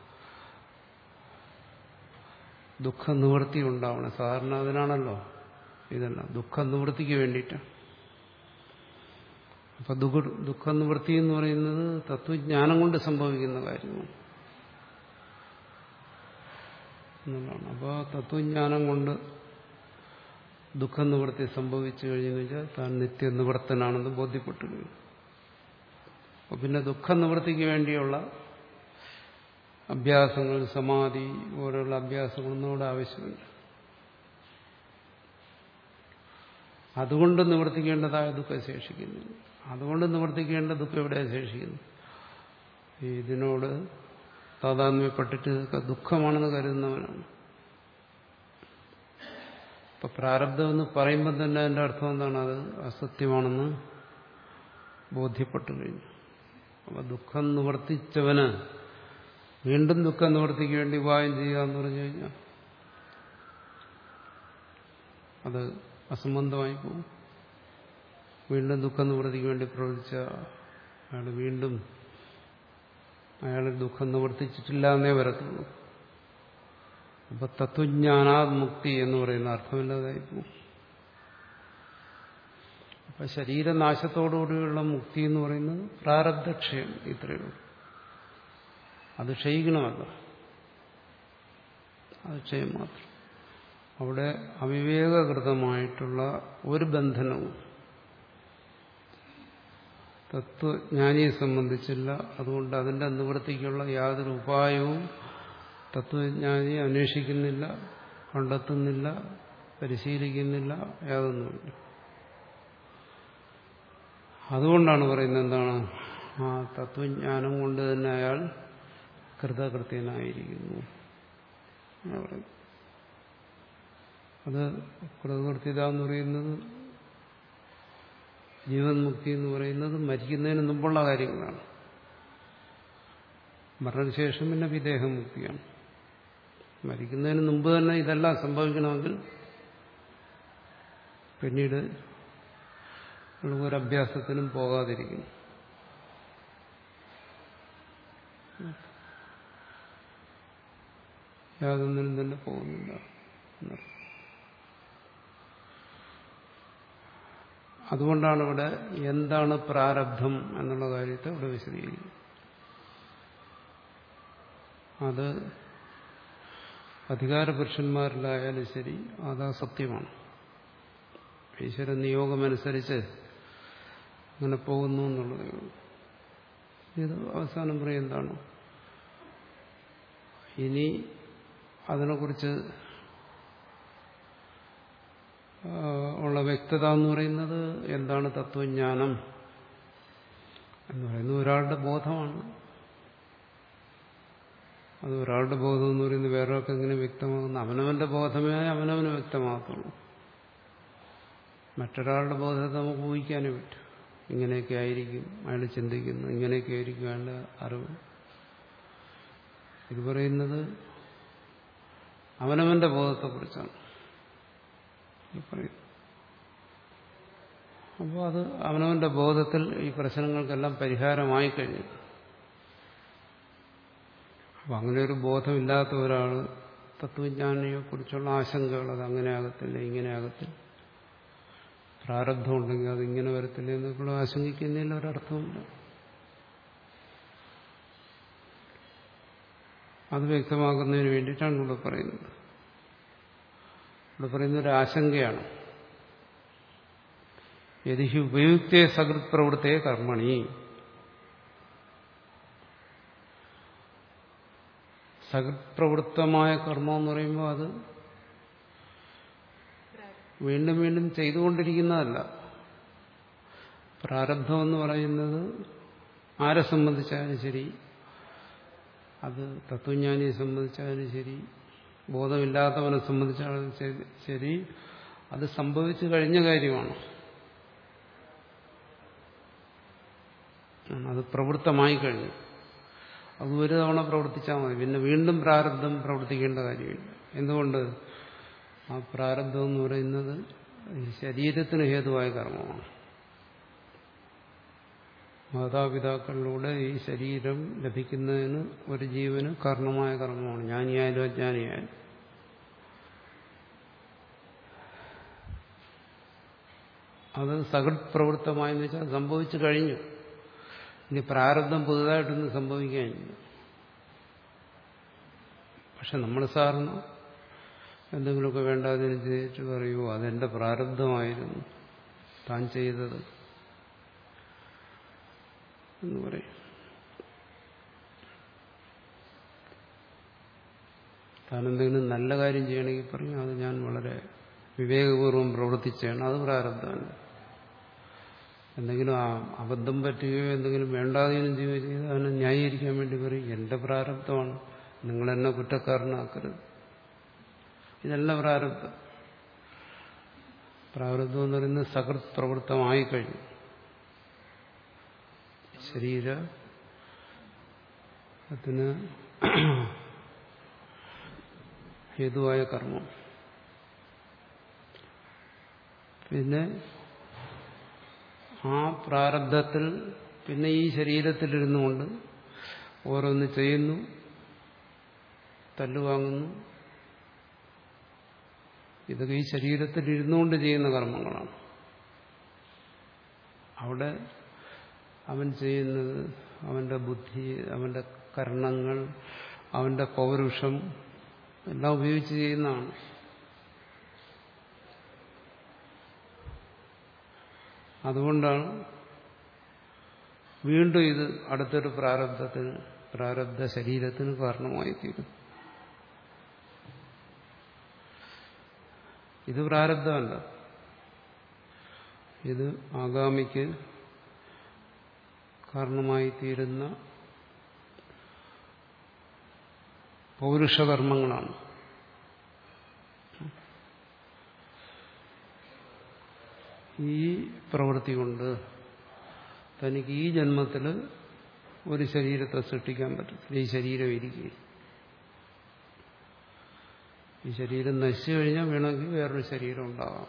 ദുഃഖ നിവൃത്തി ഉണ്ടാവണം സാധാരണ അതിനാണല്ലോ ഇതെല്ലാം ദുഃഖ നിവൃത്തിക്ക് വേണ്ടിയിട്ടാണ് അപ്പൊ ദുഃഖ ദുഃഖ നിവൃത്തി എന്ന് പറയുന്നത് തത്വജ്ഞാനം കൊണ്ട് സംഭവിക്കുന്ന കാര്യമാണ് എന്നുള്ളതാണ് അപ്പോൾ തത്വജ്ഞാനം കൊണ്ട് ദുഃഖ നിവൃത്തി സംഭവിച്ചു കഴിഞ്ഞു വെച്ചാൽ താൻ നിത്യനിവർത്തനാണെന്ന് ബോധ്യപ്പെട്ടു കഴിഞ്ഞു അപ്പൊ പിന്നെ ദുഃഖ നിവൃത്തിക്ക് വേണ്ടിയുള്ള അഭ്യാസങ്ങൾ സമാധി പോലുള്ള അഭ്യാസങ്ങളൊന്നും ഇവിടെ ആവശ്യമില്ല അതുകൊണ്ട് നിവർത്തിക്കേണ്ടതായ ദുഃഖം ശേഷിക്കുന്നു അതുകൊണ്ട് നിവർത്തിക്കേണ്ട ദുഃഖം എവിടെ ശേഷിക്കുന്നു ഇതിനോട് താതാത്മ്യപ്പെട്ടിട്ട് ഇതൊക്കെ ദുഃഖമാണെന്ന് കരുതുന്നവനാണ് ഇപ്പൊ പ്രാരബ്ധം എന്ന് പറയുമ്പോൾ തന്നെ അതിന്റെ അർത്ഥം എന്താണ് അത് അസത്യമാണെന്ന് ബോധ്യപ്പെട്ടു കഴിഞ്ഞു അപ്പൊ ദുഃഖം നിവർത്തിച്ചവന് വീണ്ടും ദുഃഖം നിവർത്തിക്ക് വേണ്ടി ഉപായം ചെയ്യുക എന്ന് പറഞ്ഞു കഴിഞ്ഞാൽ അത് അസംബന്ധമായി പോകും വീണ്ടും ദുഃഖ നിവൃത്തിക്ക് വേണ്ടി പ്രവർത്തിച്ച അയാൾ വീണ്ടും അയാൾ ദുഃഖം നിവർത്തിച്ചിട്ടില്ല എന്നേ വരത്തുള്ളൂ അപ്പൊ തത്വജ്ഞാനാത് മുക്തി എന്ന് പറയുന്ന അർത്ഥമില്ലാതായി പോകും അപ്പൊ ശരീരനാശത്തോടുകൂടിയുള്ള മുക്തി എന്ന് പറയുന്നത് പ്രാരബ്ധക്ഷയം ഇത്രയേ ഉള്ളൂ അത് ക്ഷയിക്കണമല്ല അത് ക്ഷയം മാത്രം അവിടെ അവിവേകകൃതമായിട്ടുള്ള ഒരു ബന്ധനവും തത്വജ്ഞാനിയെ സംബന്ധിച്ചില്ല അതുകൊണ്ട് അതിന്റെ നിവൃത്തിക്കുള്ള യാതൊരു ഉപായവും തത്വജ്ഞാനി അന്വേഷിക്കുന്നില്ല കണ്ടെത്തുന്നില്ല പരിശീലിക്കുന്നില്ല യാതൊന്നുമില്ല അതുകൊണ്ടാണ് പറയുന്നത് എന്താണ് ആ തത്വജ്ഞാനം കൊണ്ട് തന്നെ അയാൾ കൃതകൃത്യനായിരിക്കുന്നു എന്നാ പറയുന്നത് അത് കൃതകൃത്യത എന്ന് പറയുന്നത് ജീവൻ മുക്തി എന്ന് പറയുന്നത് മരിക്കുന്നതിന് മുമ്പുള്ള കാര്യങ്ങളാണ് മരണശേഷം പിന്നെ വിദേഹമുക്തിയാണ് മരിക്കുന്നതിന് മുമ്പ് തന്നെ ഇതെല്ലാം സംഭവിക്കണമെങ്കിൽ പിന്നീട് ഒരു അഭ്യാസത്തിനും പോകാതിരിക്കുന്നു യാതൊന്നിനും തന്നെ പോകുന്നില്ല എന്നർത്ഥം അതുകൊണ്ടാണ് ഇവിടെ എന്താണ് പ്രാരബ്ധം എന്നുള്ള കാര്യത്തെ ഇവിടെ വിശദീകരിക്കുന്നത് അത് അധികാരപുരുഷന്മാരിലായാലും ശരി അത് സത്യമാണ് ഈശ്വര നിയോഗമനുസരിച്ച് അങ്ങനെ പോകുന്നു എന്നുള്ളതേ ഉള്ളൂ ഇത് അവസാനം പറയും എന്താണ് ഇനി അതിനെക്കുറിച്ച് ഉള്ള വ്യക്തത എന്ന് പറയുന്നത് എന്താണ് തത്വജ്ഞാനം എന്ന് പറയുന്നത് ഒരാളുടെ ബോധമാണ് അത് ഒരാളുടെ ബോധം എന്ന് പറയുന്നത് വേറൊക്കെ എങ്ങനെ വ്യക്തമാകുന്നു അവനവന്റെ ബോധമേ അവനവന് വ്യക്തമാകത്തുള്ളൂ മറ്റൊരാളുടെ ബോധത്തെ നമുക്ക് ഊഹിക്കാനേ പറ്റും ഇങ്ങനെയൊക്കെ ആയിരിക്കും അയാൾ ചിന്തിക്കുന്നു ഇങ്ങനെയൊക്കെ ആയിരിക്കും അയാളുടെ അറിവ് ഇത് പറയുന്നത് അവനവന്റെ ബോധത്തെക്കുറിച്ചാണ് പറയും അപ്പോൾ അത് അവനവന്റെ ബോധത്തിൽ ഈ പ്രശ്നങ്ങൾക്കെല്ലാം പരിഹാരമായി കഴിഞ്ഞു അപ്പം അങ്ങനെ ഒരു ബോധമില്ലാത്ത ഒരാൾ തത്വജ്ഞാനിയെക്കുറിച്ചുള്ള ആശങ്കകൾ അത് അങ്ങനെ ആകത്തില്ല ഇങ്ങനെ ആകത്തില്ല പ്രാരബ്ധം ഉണ്ടെങ്കിൽ അത് ഇങ്ങനെ വരത്തില്ല എന്നൊക്കെയുള്ള ആശങ്കിക്കുന്നതിൽ ഒരർത്ഥമില്ല അത് വ്യക്തമാക്കുന്നതിന് വേണ്ടിയിട്ടാണ് ഇവിടെ പറയുന്നത് ഇവിടെ പറയുന്ന ഒരു ആശങ്കയാണ് യതിഹി ഉപയുക്തേ സകൃത് പ്രവൃത്തേ കർമ്മണി സകൃത് പ്രവൃത്തമായ കർമ്മം എന്ന് പറയുമ്പോൾ അത് വീണ്ടും വീണ്ടും ചെയ്തുകൊണ്ടിരിക്കുന്നതല്ല പ്രാരബ്ധം എന്ന് പറയുന്നത് ആരെ സംബന്ധിച്ചാലും ശരി അത് തത്വജ്ഞാനിയെ സംബന്ധിച്ചാലും ശരി ബോധമില്ലാത്തവനെ സംബന്ധിച്ചാലും ശരി അത് സംഭവിച്ചു കഴിഞ്ഞ കാര്യമാണ് അത് പ്രവൃത്തമായി കഴിഞ്ഞു അത് ഒരു തവണ പ്രവർത്തിച്ചാൽ മതി പിന്നെ വീണ്ടും പ്രാരബ്ധം പ്രവർത്തിക്കേണ്ട കാര്യമില്ല എന്തുകൊണ്ട് ആ പ്രാരബ്ധം എന്ന് പറയുന്നത് ശരീരത്തിന് ഹേതുവായ കർമ്മമാണ് മാതാപിതാക്കളിലൂടെ ഈ ശരീരം ലഭിക്കുന്നതിന് ഒരു ജീവന് കാരണമായ കർമ്മമാണ് ജ്ഞാനിയായാലും അജ്ഞാനിയായാലും അത് സകൃത് പ്രവൃത്തമായെന്ന് വെച്ചാൽ സംഭവിച്ചു കഴിഞ്ഞു ഇനി പ്രാരബ്ധം പുതുതായിട്ടൊന്നും സംഭവിക്കാനില്ല പക്ഷെ നമ്മൾ സാറിന് എന്തെങ്കിലുമൊക്കെ വേണ്ടാതിന് ചെയ്തിട്ട് പറയുമോ അതെന്റെ പ്രാരബ്ധമായിരുന്നു താൻ ചെയ്തത് എന്ന് പറയും താൻ എന്തെങ്കിലും നല്ല കാര്യം ചെയ്യണമെങ്കിൽ പറയും അത് ഞാൻ വളരെ വിവേകപൂർവ്വം പ്രവർത്തിച്ചാണ് അത് പ്രാരബ്ധമല്ല എന്തെങ്കിലും അബദ്ധം പറ്റുകയോ എന്തെങ്കിലും വേണ്ടാതെയും ചെയ്യുകയോ ചെയ്ത് അതിനെ ന്യായീകരിക്കാൻ വേണ്ടി പറയും എന്റെ പ്രാരബ്ധമാണ് നിങ്ങൾ എന്നെ കുറ്റക്കാരനാക്കരുത് ഇതെല്ലാം പ്രാരബ്ധം പ്രാരബ്ധം എന്ന് പറയുന്നത് സകൃത് പ്രവൃത്തമായി കഴിഞ്ഞു ശരീര അതിന് ഹേതുവായ കർമ്മം പിന്നെ ആ പ്രാരബ്ധത്തിൽ പിന്നെ ഈ ശരീരത്തിലിരുന്നുകൊണ്ട് ഓരോന്ന് ചെയ്യുന്നു തല്ലുവാങ്ങുന്നു ഇതൊക്കെ ഈ ശരീരത്തിൽ ഇരുന്നുകൊണ്ട് ചെയ്യുന്ന കർമ്മങ്ങളാണ് അവിടെ അവൻ ചെയ്യുന്നത് അവന്റെ ബുദ്ധി അവന്റെ കർണങ്ങൾ അവന്റെ പൗരുഷം എല്ലാം ഉപയോഗിച്ച് ചെയ്യുന്നതാണ് അതുകൊണ്ടാണ് വീണ്ടും ഇത് അടുത്തൊരു പ്രാരബ്ധത്തിന് പ്രാരബ്ധ ശരീരത്തിന് കാരണമായി തീരും ഇത് പ്രാരബ്ധമല്ല ഇത് ആഗാമിക്ക് കാരണമായി തീരുന്ന പൗരുഷകർമ്മങ്ങളാണ് ഈ പ്രവൃത്തി കൊണ്ട് തനിക്ക് ഈ ജന്മത്തിൽ ഒരു ശരീരത്തെ സൃഷ്ടിക്കാൻ പറ്റത്തില്ല ഈ ശരീരം ഇരിക്കുക ഈ ശരീരം നശിച്ചു കഴിഞ്ഞാൽ വേണമെങ്കിൽ വേറൊരു ശരീരം ഉണ്ടാകാം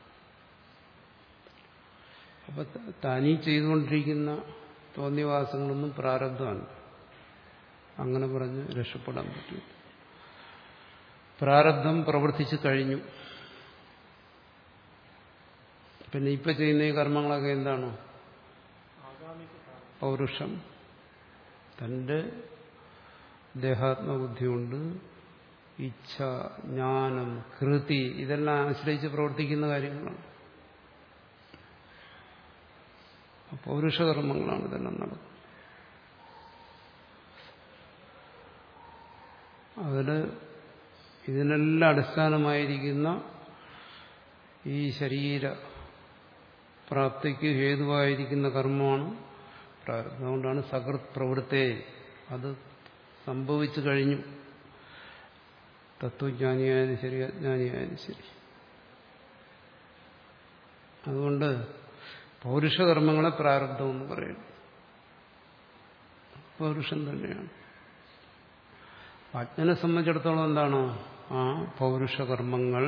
അപ്പൊ തനി ചെയ്തുകൊണ്ടിരിക്കുന്ന തോന്നിവാസങ്ങളൊന്നും പ്രാരബ്ധമാണ് അങ്ങനെ പറഞ്ഞ് രക്ഷപ്പെടാൻ പറ്റും പ്രാരബ്ധം പ്രവർത്തിച്ചു കഴിഞ്ഞു പിന്നെ ഇപ്പൊ ചെയ്യുന്ന ഈ കർമ്മങ്ങളൊക്കെ എന്താണ് പൗരുഷം തന്റെ ദേഹാത്മബുദ്ധി കൊണ്ട് ഇച്ഛ ജ്ഞാനം കൃതി ഇതെല്ലാം ആശ്രയിച്ച് പ്രവർത്തിക്കുന്ന കാര്യങ്ങളാണ് പൗരുഷകർമ്മങ്ങളാണ് ഇതെല്ലാം നടക്കുന്നത് അതില് ഇതിനെല്ലാം അടിസ്ഥാനമായിരിക്കുന്ന ഈ ശരീര പ്രാപ്തിക്ക് ഹേതുവായിരിക്കുന്ന കർമ്മമാണ് പ്രാരബ്ധം അതുകൊണ്ടാണ് സകൃത് പ്രവൃത്തെ അത് സംഭവിച്ചു കഴിഞ്ഞു തത്വജ്ഞാനിയായാലും ശരി അജ്ഞാനിയായാലും ശരി അതുകൊണ്ട് പൗരുഷകർമ്മങ്ങളെ പ്രാരബ്ധം എന്ന് പറയുന്നു പൗരുഷം തന്നെയാണ് അജ്ഞനെ സംബന്ധിച്ചിടത്തോളം എന്താണ് ആ പൗരുഷകർമ്മങ്ങൾ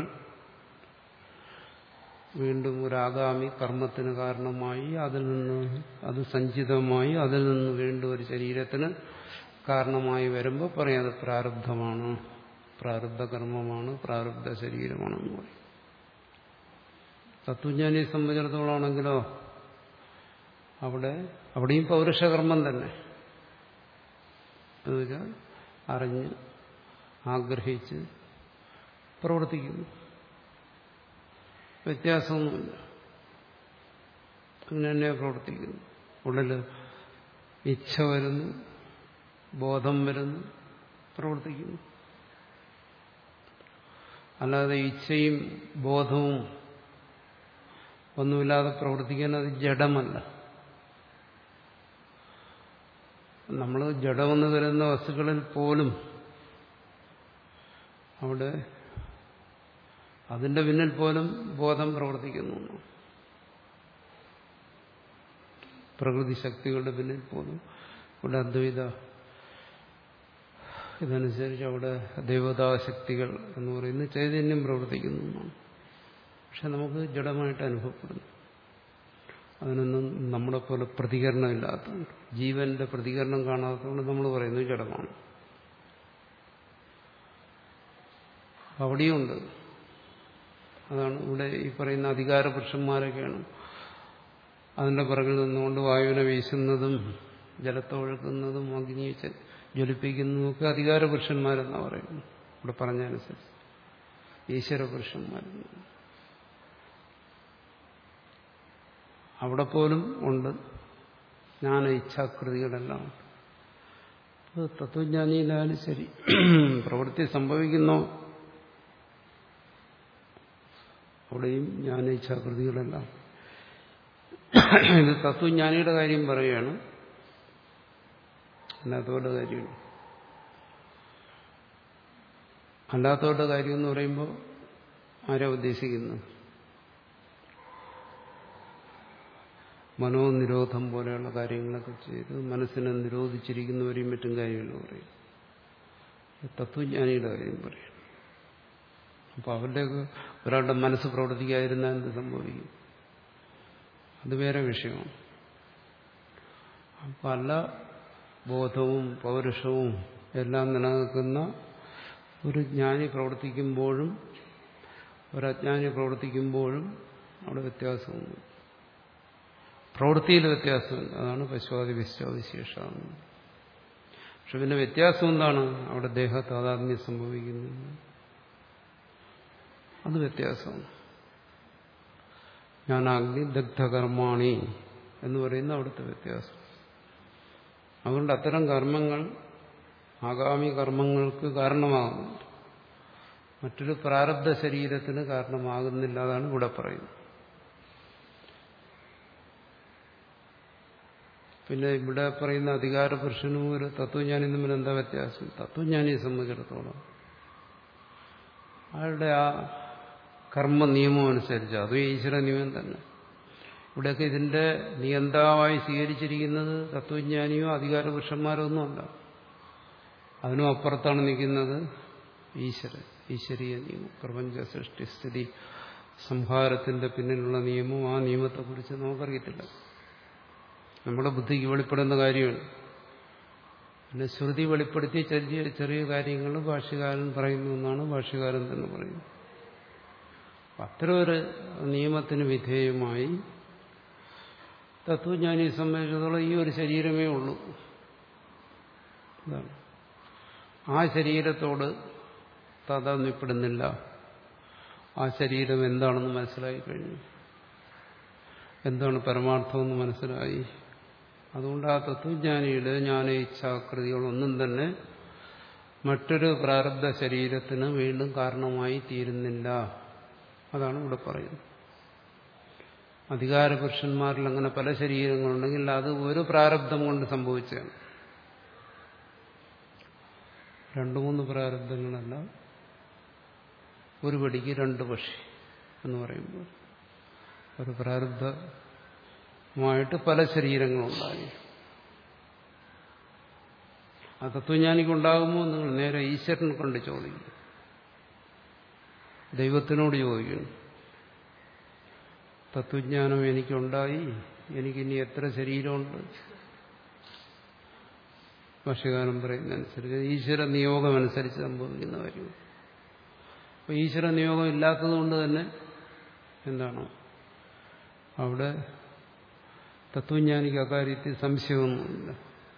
വീണ്ടും ഒരു ആഗാമി കർമ്മത്തിന് കാരണമായി അതിൽ നിന്ന് അത് സഞ്ചിതമായി അതിൽ നിന്ന് വീണ്ടും ഒരു ശരീരത്തിന് കാരണമായി വരുമ്പോൾ പറയാം അത് പ്രാരബ്ധമാണ് പ്രാരബ്ധ കർമ്മമാണ് പ്രാരബ്ധ ശരീരമാണെന്ന് പറയും തത്വജ്ഞാനിയെ സംബന്ധിച്ചിടത്തോളം ആണെങ്കിലോ അവിടെ അവിടെയും പൗരുഷകർമ്മം തന്നെ എന്നുവെച്ചാൽ അറിഞ്ഞ് ആഗ്രഹിച്ച് പ്രവർത്തിക്കുന്നു വ്യത്യാസമൊന്നുമില്ല അങ്ങനെ തന്നെ പ്രവർത്തിക്കുന്നു ഉള്ളിൽ ഇച്ഛ വരുന്നു ബോധം വരുന്നു പ്രവർത്തിക്കുന്നു അല്ലാതെ ഇച്ഛയും ബോധവും ഒന്നുമില്ലാതെ പ്രവർത്തിക്കാൻ അത് ജഡമല്ല നമ്മൾ ജഡമെന്ന് വരുന്ന വസ്തുക്കളിൽ പോലും അവിടെ അതിന്റെ പിന്നിൽ പോലും ബോധം പ്രവർത്തിക്കുന്നു പ്രകൃതി ശക്തികളുടെ പിന്നിൽ പോലും ഇവിടെ അദ്വൈത ഇതനുസരിച്ച് അവിടെ ദേവതാശക്തികൾ എന്ന് പറയുന്ന ചൈതന്യം പ്രവർത്തിക്കുന്നു എന്നാണ് പക്ഷെ നമുക്ക് ജഡമായിട്ട് അനുഭവപ്പെടുന്നു അതിനൊന്നും നമ്മളെ പോലെ പ്രതികരണമില്ലാത്തതുകൊണ്ട് ജീവന്റെ പ്രതികരണം കാണാത്തതുകൊണ്ട് നമ്മൾ പറയുന്നത് ജഡമാണ് അവിടെയുണ്ട് അതാണ് ഇവിടെ ഈ പറയുന്ന അധികാര പുരുഷന്മാരൊക്കെയാണ് അതിന്റെ പിറകിൽ നിന്നുകൊണ്ട് വായുവിനെ വീശുന്നതും ജലത്തെ ഒഴുക്കുന്നതും അഗ്നിയെ ജ്വലിപ്പിക്കുന്നതും ഒക്കെ അധികാര പുരുഷന്മാരെന്നാണ് പറയുന്നത് ഇവിടെ പറഞ്ഞതനുസരിച്ച് ഈശ്വര പുരുഷന്മാരെന്ന് അവിടെ പോലും ഉണ്ട് ജ്ഞാന ഇച്ഛാകൃതികളെല്ലാം തത്വജ്ഞാനിയിലായാലും ശരി പ്രവൃത്തി സംഭവിക്കുന്നോ അവിടെയും ജ്ഞാന ഇച്ഛാകൃതികളെല്ലാം ഇത് തത്വജ്ഞാനിയുടെ കാര്യം പറയുകയാണ് അല്ലാത്തവരുടെ കാര്യമാണ് അല്ലാത്തവരുടെ കാര്യം എന്ന് പറയുമ്പോൾ ആരാ ഉദ്ദേശിക്കുന്നത് മനോനിരോധം പോലെയുള്ള കാര്യങ്ങളൊക്കെ ചെയ്ത് മനസ്സിനെ നിരോധിച്ചിരിക്കുന്നവരെയും മറ്റും കാര്യമല്ല പറയും തത്വജ്ഞാനിയുടെ കാര്യം പറയും അപ്പോൾ അവരുടെയൊക്കെ ഒരാളുടെ മനസ്സ് പ്രവർത്തിക്കാതിരുന്നാൽ എന്ത് സംഭവിക്കും അത് വേറെ വിഷയമാണ് പല ബോധവും പൗരുഷവും എല്ലാം നിലനിൽക്കുന്ന ഒരു ജ്ഞാനി പ്രവർത്തിക്കുമ്പോഴും ഒരു അജ്ഞാനി പ്രവർത്തിക്കുമ്പോഴും അവിടെ വ്യത്യാസമുണ്ട് പ്രവൃത്തിയിൽ വ്യത്യാസമുണ്ട് അതാണ് പശുവാദി വിശ്വാവിശേഷം പക്ഷെ പിന്നെ വ്യത്യാസം എന്താണ് അവിടെ ദേഹ താതാത്മ്യം സംഭവിക്കുന്നത് അത് വ്യത്യാസമാണ് ഞാൻ അഗ്നി ദഗ്ധകർമാണി എന്ന് പറയുന്ന അവിടുത്തെ വ്യത്യാസം അതുകൊണ്ട് അത്തരം കർമ്മങ്ങൾ ആഗാമി കർമ്മങ്ങൾക്ക് കാരണമാകുന്നുണ്ട് മറ്റൊരു പ്രാരബ്ധ ശരീരത്തിന് കാരണമാകുന്നില്ല അതാണ് ഇവിടെ പറയുന്നത് പിന്നെ ഇവിടെ പറയുന്ന അധികാര പുരുഷനും ഒരു തത്വജ്ഞാനിയും തമ്മിൽ എന്താ വ്യത്യാസം തത്വജ്ഞാനിയെ സംബന്ധിച്ചിടത്തോളം അയാളുടെ ആ കർമ്മ നിയമം അനുസരിച്ച് അതും ഈശ്വര നിയമം തന്നെ ഇവിടെയൊക്കെ ഇതിന്റെ നിയന്താവായി സ്വീകരിച്ചിരിക്കുന്നത് തത്വജ്ഞാനിയോ അധികാര പുരുഷന്മാരോ ഒന്നുമല്ല അതിനും അപ്പുറത്താണ് നിൽക്കുന്നത് ഈശ്വരൻ ഈശ്വരീയ നിയമം പ്രപഞ്ച സൃഷ്ടി സ്ഥിതി സംഹാരത്തിന്റെ പിന്നിലുള്ള നിയമവും ആ നിയമത്തെക്കുറിച്ച് നമുക്കറിയത്തില്ല നമ്മുടെ ബുദ്ധിക്ക് വെളിപ്പെടുന്ന കാര്യമാണ് പിന്നെ ശ്രുതി വെളിപ്പെടുത്തി ചെറിയ ചെറിയ കാര്യങ്ങൾ ഭാഷ്യകാരൻ പറയുന്നു എന്നാണ് ഭാഷ്യകാരൻ തന്നെ പറയുന്നത് അത്തരം ഒരു നിയമത്തിന് വിധേയമായി തത്വജ്ഞാനിയെ സംബന്ധിച്ചിടത്തോളം ഈ ഒരു ശരീരമേ ഉള്ളൂ ഇതാണ് ആ ശരീരത്തോട് താതാത്മ്യപ്പെടുന്നില്ല ആ ശരീരം എന്താണെന്ന് മനസ്സിലായി കഴിഞ്ഞു എന്താണ് പരമാർത്ഥമെന്ന് മനസ്സിലായി അതുകൊണ്ട് ആ തത്വജ്ഞാനിയുടെ ജ്ഞാന ഇച്ഛാകൃതികളൊന്നും തന്നെ മറ്റൊരു പ്രാരബ്ധ ശരീരത്തിന് വീണ്ടും കാരണമായി തീരുന്നില്ല അതാണ് ഇവിടെ പറയുന്നത് അധികാര പുരുഷന്മാരിൽ അങ്ങനെ പല ശരീരങ്ങളുണ്ടെങ്കിൽ അത് ഒരു പ്രാരബ്ധം കൊണ്ട് സംഭവിച്ചതാണ് രണ്ടു മൂന്ന് പ്രാരബ്ധങ്ങളല്ല ഒരു പടിക്ക് രണ്ട് പക്ഷി എന്ന് പറയുമ്പോൾ ഒരു പ്രാരബ്ധമായിട്ട് പല ശരീരങ്ങളുണ്ടായി ആ തത്വജ്ഞാനിക്കുണ്ടാകുമോ നിങ്ങൾ നേരെ ഈശ്വരനെ കൊണ്ട് ചോദിക്കും ദൈവത്തിനോട് ചോദിക്കുന്നു തത്വജ്ഞാനം എനിക്കുണ്ടായി എനിക്കിനി എത്ര ശരീരമുണ്ട് ഭാഷ്യകാലം പറയുന്നതനുസരിച്ച് ഈശ്വര നിയോഗം അനുസരിച്ച് സംഭവിക്കുന്ന കാര്യം അപ്പൊ ഈശ്വര നിയോഗം ഇല്ലാത്തതുകൊണ്ട് തന്നെ എന്താണ് അവിടെ തത്വജ്ഞാനിക്ക് അക്കാര്യത്തിൽ സംശയമൊന്നുമില്ല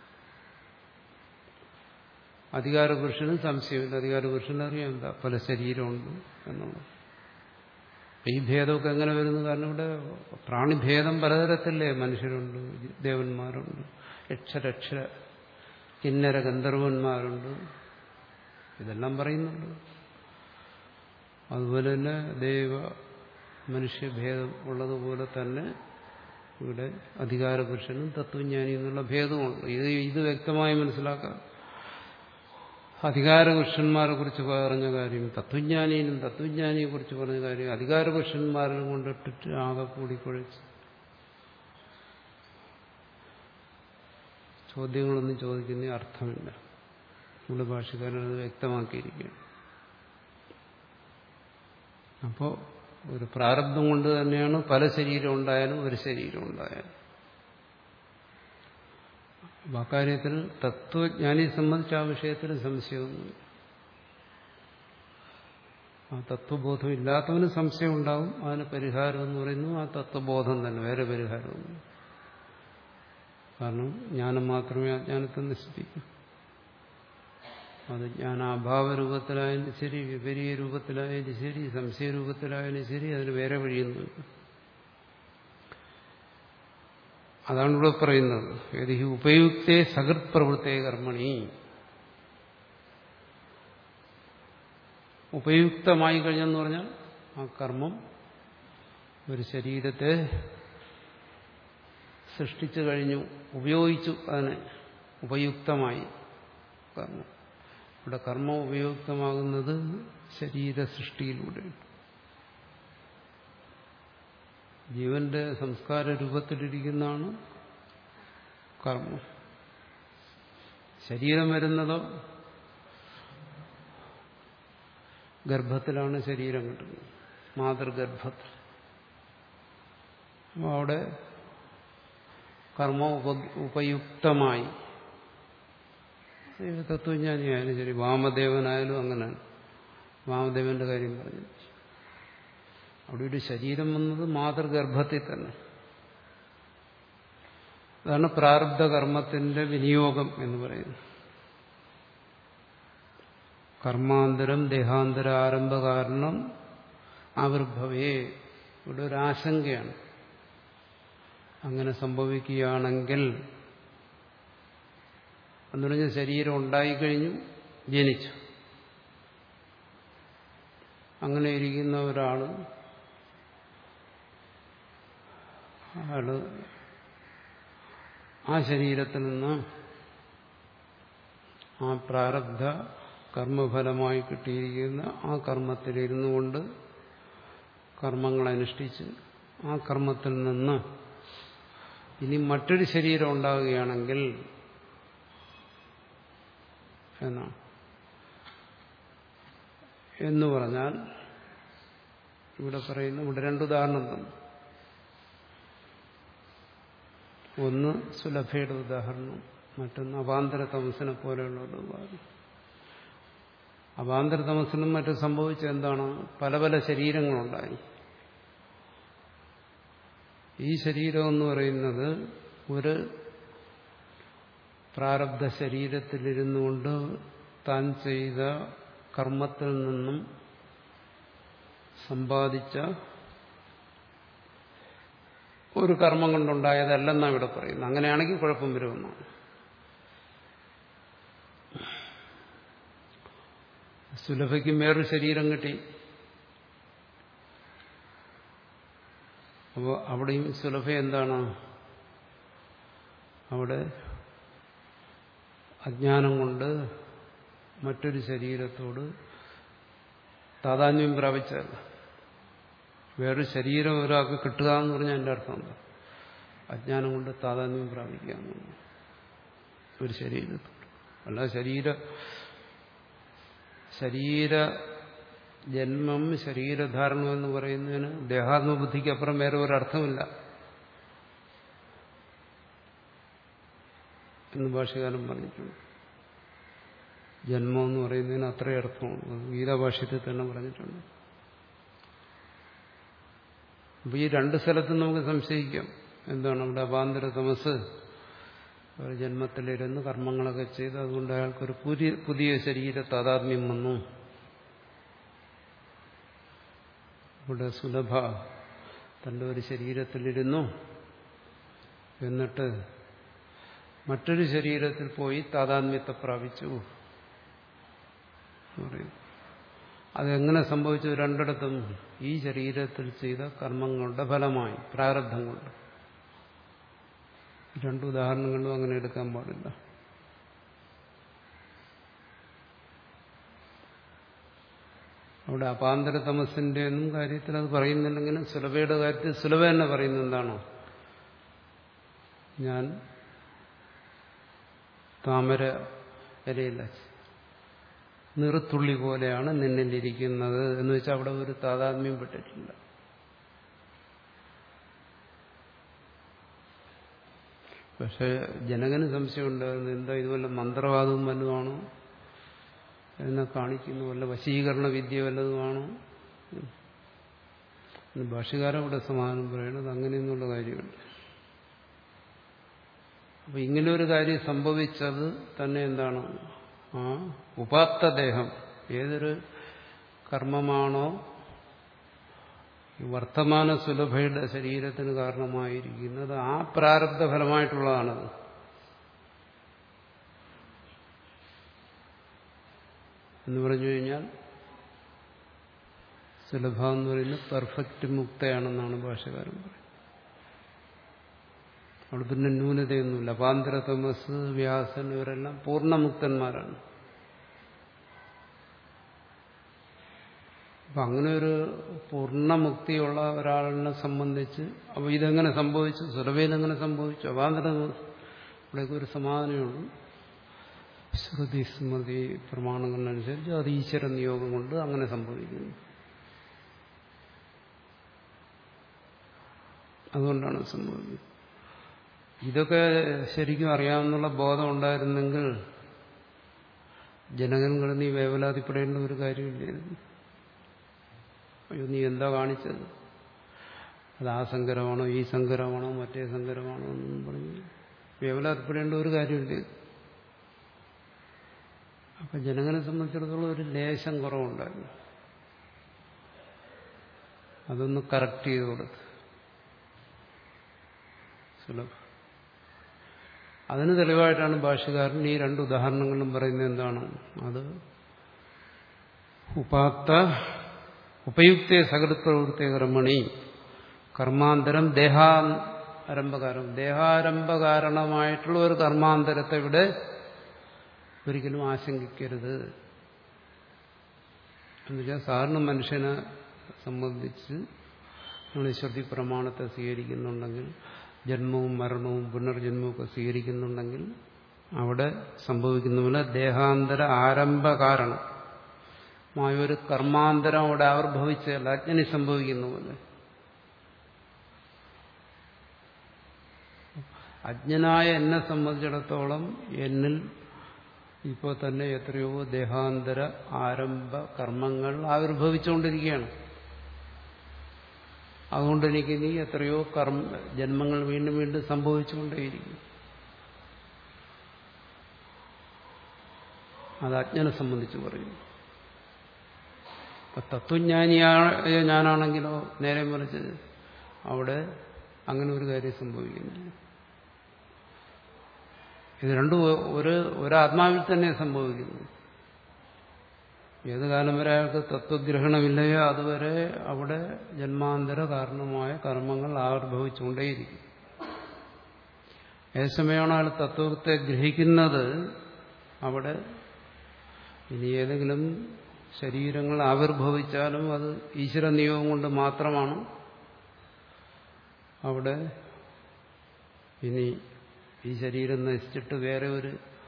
അധികാരപുരുഷനും സംശയമില്ല അധികാരപുരുഷന് അറിയാം എന്താ പല ശരീരമുണ്ട് എന്നുള്ളത് ഈ ഭേദമൊക്കെ എങ്ങനെ വരുന്നു കാരണം ഇവിടെ പ്രാണിഭേദം പലതരത്തില്ലേ മനുഷ്യരുണ്ട് ദേവന്മാരുണ്ട് യക്ഷരക്ഷ കിന്നര ഗന്ധർവന്മാരുണ്ട് ഇതെല്ലാം പറയുന്നുണ്ട് അതുപോലെ തന്നെ ദൈവ മനുഷ്യഭേദം ഉള്ളതുപോലെ തന്നെ ഇവിടെ അധികാരപുരുഷനും തത്വജ്ഞാനി എന്നുള്ള ഭേദമുണ്ട് ഇത് ഇത് വ്യക്തമായി മനസ്സിലാക്കാം അധികാരപുരുഷന്മാരെ കുറിച്ച് പറഞ്ഞ കാര്യം തത്വജ്ഞാനിയും തത്വജ്ഞാനിയെ കുറിച്ച് പറഞ്ഞ കാര്യം അധികാരപുരുഷന്മാരിലും കൊണ്ടിട്ടിട്ട് ആകെ കൂടിക്കുഴച്ച് ചോദ്യങ്ങളൊന്നും ചോദിക്കുന്ന അർത്ഥമില്ല നമ്മുടെ ഭാഷകാരൻ അത് വ്യക്തമാക്കിയിരിക്കുകയാണ് അപ്പോൾ ഒരു പ്രാരബ്ധം കൊണ്ട് തന്നെയാണ് പല ശരീരം ഉണ്ടായാലും ഒരു ശരീരം ഉണ്ടായാലും അപ്പം അക്കാര്യത്തിൽ തത്വജ്ഞാനിയെ സംബന്ധിച്ച് ആ വിഷയത്തിൽ സംശയമൊന്നുമില്ല ആ തത്വബോധം ഇല്ലാത്തവന് സംശയം ഉണ്ടാവും അതിന് പരിഹാരം എന്ന് പറയുന്നു ആ തത്വബോധം തന്നെ വേറെ പരിഹാരമൊന്നും കാരണം ജ്ഞാനം മാത്രമേ അജ്ഞാനത്തെ നശിപ്പിക്കൂ അത് ജ്ഞാനാഭാവ രൂപത്തിലായാലും ശരി വിപരീയ രൂപത്തിലായാലും ശരി സംശയ രൂപത്തിലായാലും ശരി അതിന് വേറെ വഴിയൊന്നുമില്ല അതാണ് ഇവിടെ പറയുന്നത് ഏത് ഈ ഉപയുക്തേ സകൃത് പ്രവൃത്തേ കർമ്മണി ഉപയുക്തമായി കഴിഞ്ഞെന്ന് പറഞ്ഞാൽ ആ കർമ്മം ഒരു ശരീരത്തെ സൃഷ്ടിച്ചു കഴിഞ്ഞു ഉപയോഗിച്ചു അതിനെ ഉപയുക്തമായി കർമ്മം ഇവിടെ കർമ്മം ഉപയുക്തമാകുന്നത് ശരീര സൃഷ്ടിയിലൂടെയാണ് ജീവന്റെ സംസ്കാര രൂപത്തിലിരിക്കുന്നതാണ് കർമ്മം ശരീരം വരുന്നതോ ഗർഭത്തിലാണ് ശരീരം കിട്ടുന്നത് മാതൃഗർഭത്തിൽ അപ്പോൾ അവിടെ കർമ്മ ഉപ- ഉപയുക്തമായി ഏത് തത്വജ്ഞാനിയായാലും ശരി വാമദേവനായാലും അങ്ങനെയാണ് വാമദേവന്റെ കാര്യം പറഞ്ഞു അവിടെ ഒരു ശരീരം വന്നത് മാതൃഗർഭത്തിൽ തന്നെ അതാണ് പ്രാരബ്ധ കർമ്മത്തിന്റെ വിനിയോഗം എന്ന് പറയുന്നത് കർമാന്തരം ദേഹാന്തര ആരംഭ കാരണം ആവിർഭവേ ഇവിടെ ഒരു ആശങ്കയാണ് അങ്ങനെ സംഭവിക്കുകയാണെങ്കിൽ എന്ന് പറഞ്ഞ ശരീരം ഉണ്ടായിക്കഴിഞ്ഞു ജനിച്ചു അങ്ങനെ ഇരിക്കുന്ന ഒരാൾ അയാള് ആ ശരീരത്തിൽ നിന്ന് ആ പ്രാരബ്ധ കർമ്മഫലമായി കിട്ടിയിരിക്കുന്ന ആ കർമ്മത്തിലിരുന്നു കൊണ്ട് കർമ്മങ്ങൾ അനുഷ്ഠിച്ച് ആ കർമ്മത്തിൽ നിന്ന് ഇനി മറ്റൊരു ശരീരം ഉണ്ടാവുകയാണെങ്കിൽ എന്നാണ് എന്ന് പറഞ്ഞാൽ ഇവിടെ പറയുന്നു ഇവിടെ രണ്ടുദാഹരണം തന്നു ഒന്ന് സുലഭയുടെ ഉദാഹരണം മറ്റൊന്ന് അവാന്തര തമസിനെ പോലെയുള്ള ഒരു ഉദാഹരണം അവാന്തര തമസിനും മറ്റും സംഭവിച്ച എന്താണ് പല പല ശരീരങ്ങളുണ്ടായി ഈ ശരീരം എന്ന് പറയുന്നത് ഒരു പ്രാരബ്ധ ശരീരത്തിലിരുന്നു കൊണ്ട് താൻ ചെയ്ത കർമ്മത്തിൽ നിന്നും സമ്പാദിച്ച ഒരു കർമ്മം കൊണ്ടുണ്ടായതല്ലെന്നാണ് ഇവിടെ പറയുന്നത് അങ്ങനെയാണെങ്കിൽ കുഴപ്പം വരുമെന്നാണ് സുലഭയ്ക്കും വേറൊരു ശരീരം കിട്ടി അപ്പോൾ അവിടെയും സുലഭ എന്താണ് അവിടെ അജ്ഞാനം കൊണ്ട് മറ്റൊരു ശരീരത്തോട് താതാന്യം പ്രാപിച്ചല്ല വേറൊരു ശരീരം ഒരാൾക്ക് കിട്ടുക എന്ന് പറഞ്ഞാൽ എൻ്റെ അർത്ഥം എന്താ അജ്ഞാനം കൊണ്ട് താതാന്യം പ്രാപിക്കുക എന്നുള്ളത് ഒരു ശരീരത്തോട് അല്ല ശരീര ശരീര ജന്മം ശരീരധാരണം എന്ന് പറയുന്നതിന് ദേഹാത്മബുദ്ധിക്ക് അപ്പുറം വേറെ ഒരർത്ഥമില്ല എന്ന് ഭാഷകാരൻ പറഞ്ഞിട്ടുണ്ട് ജന്മം എന്ന് പറയുന്നതിന് അത്രയും അർത്ഥമാണ് അത് ഗീതാഭാഷ്യത്തിൽ തന്നെ പറഞ്ഞിട്ടുണ്ട് അപ്പൊ ഈ രണ്ട് സ്ഥലത്തും നമുക്ക് സംശയിക്കാം എന്താണ് അവിടെ അപാന്തര തമസ് ഒരു ജന്മത്തിലിരുന്ന് കർമ്മങ്ങളൊക്കെ ചെയ്ത് അതുകൊണ്ട് അയാൾക്കൊരു പുതിയ പുതിയ ശരീര താതാത്മ്യം വന്നു ഇവിടെ സുലഭ തന്റെ ഒരു ശരീരത്തിലിരുന്നു എന്നിട്ട് മറ്റൊരു ശരീരത്തിൽ പോയി താതാത്മ്യത്തെ പ്രാപിച്ചു എന്ന് പറയും അതെങ്ങനെ സംഭവിച്ചു രണ്ടിടത്തും ഈ ശരീരത്തിൽ ചെയ്ത കർമ്മങ്ങളുടെ ഫലമായി പ്രാരബ്ധം കൊണ്ട് രണ്ടു ഉദാഹരണങ്ങളും അങ്ങനെ എടുക്കാൻ പാടില്ല അവിടെ അപാന്തര തമസിന്റെ ഒന്നും കാര്യത്തിൽ അത് പറയുന്നില്ലെങ്കിലും സുലഭയുടെ കാര്യത്തിൽ സുലഭ തന്നെ പറയുന്നത് എന്താണോ ഞാൻ താമര ഇലയില്ല നിറത്തുള്ളി പോലെയാണ് നിന്നിലിരിക്കുന്നത് എന്ന് വെച്ചാൽ അവിടെ ഒരു താതാത്മ്യം പെട്ടിട്ടില്ല പക്ഷെ ജനകന് സംശയം ഉണ്ടായിരുന്നു എന്താ ഇതുപോലെ മന്ത്രവാദവും വല്ലതുമാണോ എന്നെ കാണിക്കുന്നു വല്ല വശീകരണ വിദ്യ വല്ലതുമാണോ ഭാഷകാരൻ ഇവിടെ സമാധാനം പറയണത് അങ്ങനെയൊന്നുള്ള കാര്യമുണ്ട് അപ്പൊ ഇങ്ങനെ ഒരു കാര്യം സംഭവിച്ചത് തന്നെ എന്താണ് ആ ഉപാത്ത ദേഹം ഏതൊരു കർമ്മമാണോ ഈ വർത്തമാന സുലഭയുടെ ശരീരത്തിന് കാരണമായിരിക്കുന്നത് ആ പ്രാരബ്ധ ഫലമായിട്ടുള്ളതാണത് എന്ന് പറഞ്ഞു കഴിഞ്ഞാൽ സുലഭ എന്ന് പറയുന്നത് പെർഫെക്റ്റ് മുക്തയാണെന്നാണ് ഭാഷകാരൻ പറയുന്നത് അവിടെ പിന്നെ ന്യൂനതയൊന്നുമില്ല അപാന്തര തോമസ് വ്യാസൻ ഇവരെല്ലാം പൂർണ്ണമുക്തന്മാരാണ് അപ്പൊ അങ്ങനെ ഒരു പൂർണ്ണമുക്തിയുള്ള ഒരാളിനെ സംബന്ധിച്ച് അപ്പൊ ഇതെങ്ങനെ സംഭവിച്ചു സുലഭയിൽ എങ്ങനെ സംഭവിച്ചു അപാന്തര ഇവിടേക്ക് ഒരു സമാധാനമുള്ളൂ ശ്രുതി സ്മൃതി പ്രമാണങ്ങളനുസരിച്ച് അത് ഈശ്വര നിയോഗം കൊണ്ട് അങ്ങനെ സംഭവിക്കുന്നു അതുകൊണ്ടാണ് സംഭവിക്കുന്നത് ഇതൊക്കെ ശരിക്കും അറിയാമെന്നുള്ള ബോധം ഉണ്ടായിരുന്നെങ്കിൽ ജനകങ്ങൾ നീ വേവലാതിപ്പെടേണ്ട ഒരു കാര്യമില്ലായിരുന്നു അയ്യോ നീ എന്താ കാണിച്ചത് അത് ആ സങ്കരമാണോ ഈ സങ്കരമാണോ മറ്റേ സങ്കരമാണോ എന്നൊന്നും പറഞ്ഞ് വേവലാതിപ്പെടേണ്ട ഒരു കാര്യമില്ല അപ്പൊ ജനങ്ങളെ സംബന്ധിച്ചിടത്തോളം ഒരു ലേശം കുറവുണ്ടായിരുന്നു അതൊന്ന് കറക്റ്റ് ചെയ്ത് കൊടുത്ത് സുലഭം അതിന് തെളിവായിട്ടാണ് ഭാഷകാരൻ ഈ രണ്ട് ഉദാഹരണങ്ങളും പറയുന്നത് എന്താണ് അത് ഉപാത്ത ഉപയുക്ത സകൃത്പ്രവൃത്തി കർമ്മണി കർമാന്തരം ദേഹാരംഭകാരം ദേഹാരംഭകാരണമായിട്ടുള്ള ഒരു കർമാന്തരത്തെ ഇവിടെ ഒരിക്കലും ആശങ്കിക്കരുത് എന്നുവെച്ചാൽ സാധാരണ മനുഷ്യനെ സംബന്ധിച്ച് നമ്മൾ ശ്രുതി പ്രമാണത്തെ സ്വീകരിക്കുന്നുണ്ടെങ്കിൽ ജന്മവും മരണവും പുനർജന്മവും ഒക്കെ സ്വീകരിക്കുന്നുണ്ടെങ്കിൽ അവിടെ സംഭവിക്കുന്ന പോലെ ദേഹാന്തര ആരംഭ കാരണം ഒരു കർമാന്തരം അവിടെ ആവിർഭവിച്ചല്ല അജ്ഞനി സംഭവിക്കുന്ന പോലെ അജ്ഞനായ എന്നെ സംബന്ധിച്ചിടത്തോളം എന്നിൽ ഇപ്പോൾ തന്നെ എത്രയോ ദേഹാന്തര ആരംഭ കർമ്മങ്ങൾ ആവിർഭവിച്ചുകൊണ്ടിരിക്കുകയാണ് അതുകൊണ്ട് എനിക്ക് ഇനി എത്രയോ കർമ്മ ജന്മങ്ങൾ വീണ്ടും വീണ്ടും സംഭവിച്ചുകൊണ്ടേയിരിക്കും അത് അജ്ഞനെ സംബന്ധിച്ച് പറയുന്നു ഇപ്പൊ തത്വജ്ഞാനിയായ ഞാനാണെങ്കിലോ നേരെ മറിച്ച് അവിടെ അങ്ങനെ ഒരു കാര്യം സംഭവിക്കുന്നില്ല ഇത് രണ്ടും ഒരു ഒരാത്മാവിൽ തന്നെ സംഭവിക്കുന്നു ഏത് കാലം വരെ അയാൾക്ക് തത്വഗ്രഹണമില്ലയോ അതുവരെ അവിടെ ജന്മാന്തര കാരണമായ കർമ്മങ്ങൾ ആവിർഭവിച്ചുകൊണ്ടേയിരിക്കും ഏത് സമയമാണോ അയാൾ തത്വത്തെ ഗ്രഹിക്കുന്നത് അവിടെ ഇനി ഏതെങ്കിലും ശരീരങ്ങൾ ആവിർഭവിച്ചാലും അത് ഈശ്വര നിയോഗം കൊണ്ട് മാത്രമാണ് അവിടെ ഇനി ഈ ശരീരം നശിച്ചിട്ട് വേറെ ഒരു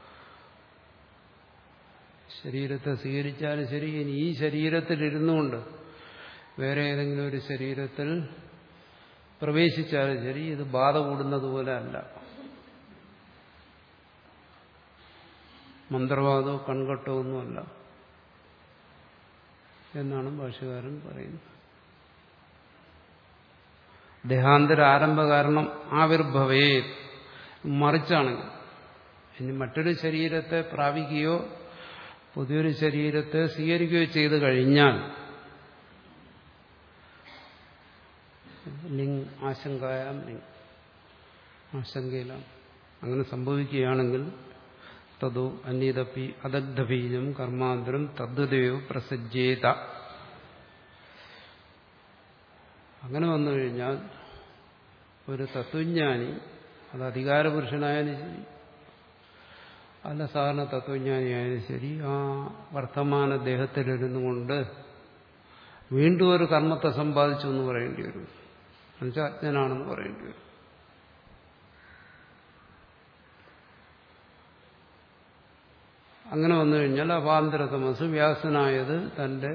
ശരീരത്തെ സ്വീകരിച്ചാലും ശരി ഇനി ഈ ശരീരത്തിൽ ഇരുന്നുകൊണ്ട് വേറെ ഏതെങ്കിലും ഒരു ശരീരത്തിൽ പ്രവേശിച്ചാലും ശരി ഇത് ബാധ കൂടുന്നത് പോലെ അല്ല മന്ത്രവാദമോ കൺകെട്ടോ ഒന്നുമല്ല എന്നാണ് ഭാഷകാരൻ പറയുന്നത് ദേഹാന്തര ആരംഭ കാരണം ആവിർഭവേ മറിച്ചാണെങ്കിൽ ഇനി മറ്റൊരു ശരീരത്തെ പ്രാപിക്കുകയോ പുതിയൊരു ശരീരത്തെ സ്വീകരിക്കുകയോ ചെയ്തു കഴിഞ്ഞാൽ ലിംഗ് ആശങ്കായാം ലിംഗ് ആശങ്കയിലാണ് അങ്ങനെ സംഭവിക്കുകയാണെങ്കിൽ തതോ അന്യതപ്പി അദഗ്ധബീജം കർമാന്തരം തദ്വതയോ പ്രസജ്ജേത അങ്ങനെ വന്നു കഴിഞ്ഞാൽ ഒരു തത്വജ്ഞാനി അത് അധികാരപുരുഷനായാലും ശരി അല്ല സാധാരണ തത്വജ്ഞാനിയായാലും ശരി ആ വർത്തമാന ദേഹത്തിലിരുന്നു കൊണ്ട് വീണ്ടും ഒരു കർമ്മത്തെ സമ്പാദിച്ചു എന്ന് പറയേണ്ടി വരും എന്നുവെച്ചാൽ അജ്ഞനാണെന്ന് പറയേണ്ടി വരും അങ്ങനെ വന്നു കഴിഞ്ഞാൽ അപാന്തര തമസ് വ്യാസനായത് തന്റെ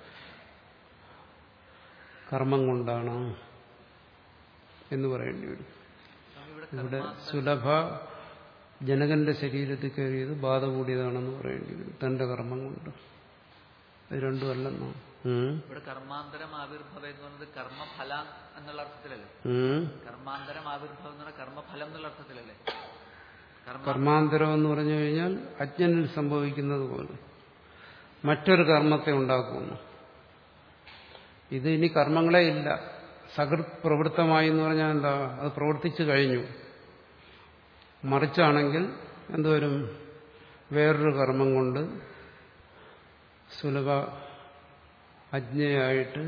കർമ്മം കൊണ്ടാണ് എന്ന് പറയേണ്ടി വരും ഇവിടെ സുലഭ ജനകന്റെ ശരീരത്തിൽ കയറിയത് ബാധ കൂടിയതാണെന്ന് പറയേണ്ടി വരും തന്റെ കർമ്മം കൊണ്ട് ഇത് രണ്ടും അല്ലെന്നോ ഇവിടെ കർമാന്തരം ആവിർഭവം എന്ന് പറയുന്നത് കർമ്മഫല എന്നുള്ള അർത്ഥത്തിലല്ലേ കർമാന്തരം ആവിർഭവം എന്ന് പറഞ്ഞാൽ കർമ്മഫലം എന്നുള്ള അർത്ഥത്തിലല്ലേ കർമ്മ കർമാന്തരം എന്ന് പറഞ്ഞു കഴിഞ്ഞാൽ അജ്ഞനിൽ സംഭവിക്കുന്നത് പോലെ മറ്റൊരു കർമ്മത്തെ ഉണ്ടാക്കുന്നു ഇത് ഇനി കർമ്മങ്ങളെ ഇല്ല സകൃത് പ്രവൃത്തമായി എന്ന് പറഞ്ഞാൽ എന്താ അത് പ്രവർത്തിച്ചു കഴിഞ്ഞു മറിച്ചാണെങ്കിൽ എന്തുവരും വേറൊരു കർമ്മം കൊണ്ട് സുലഭ അജ്ഞയായിട്ട്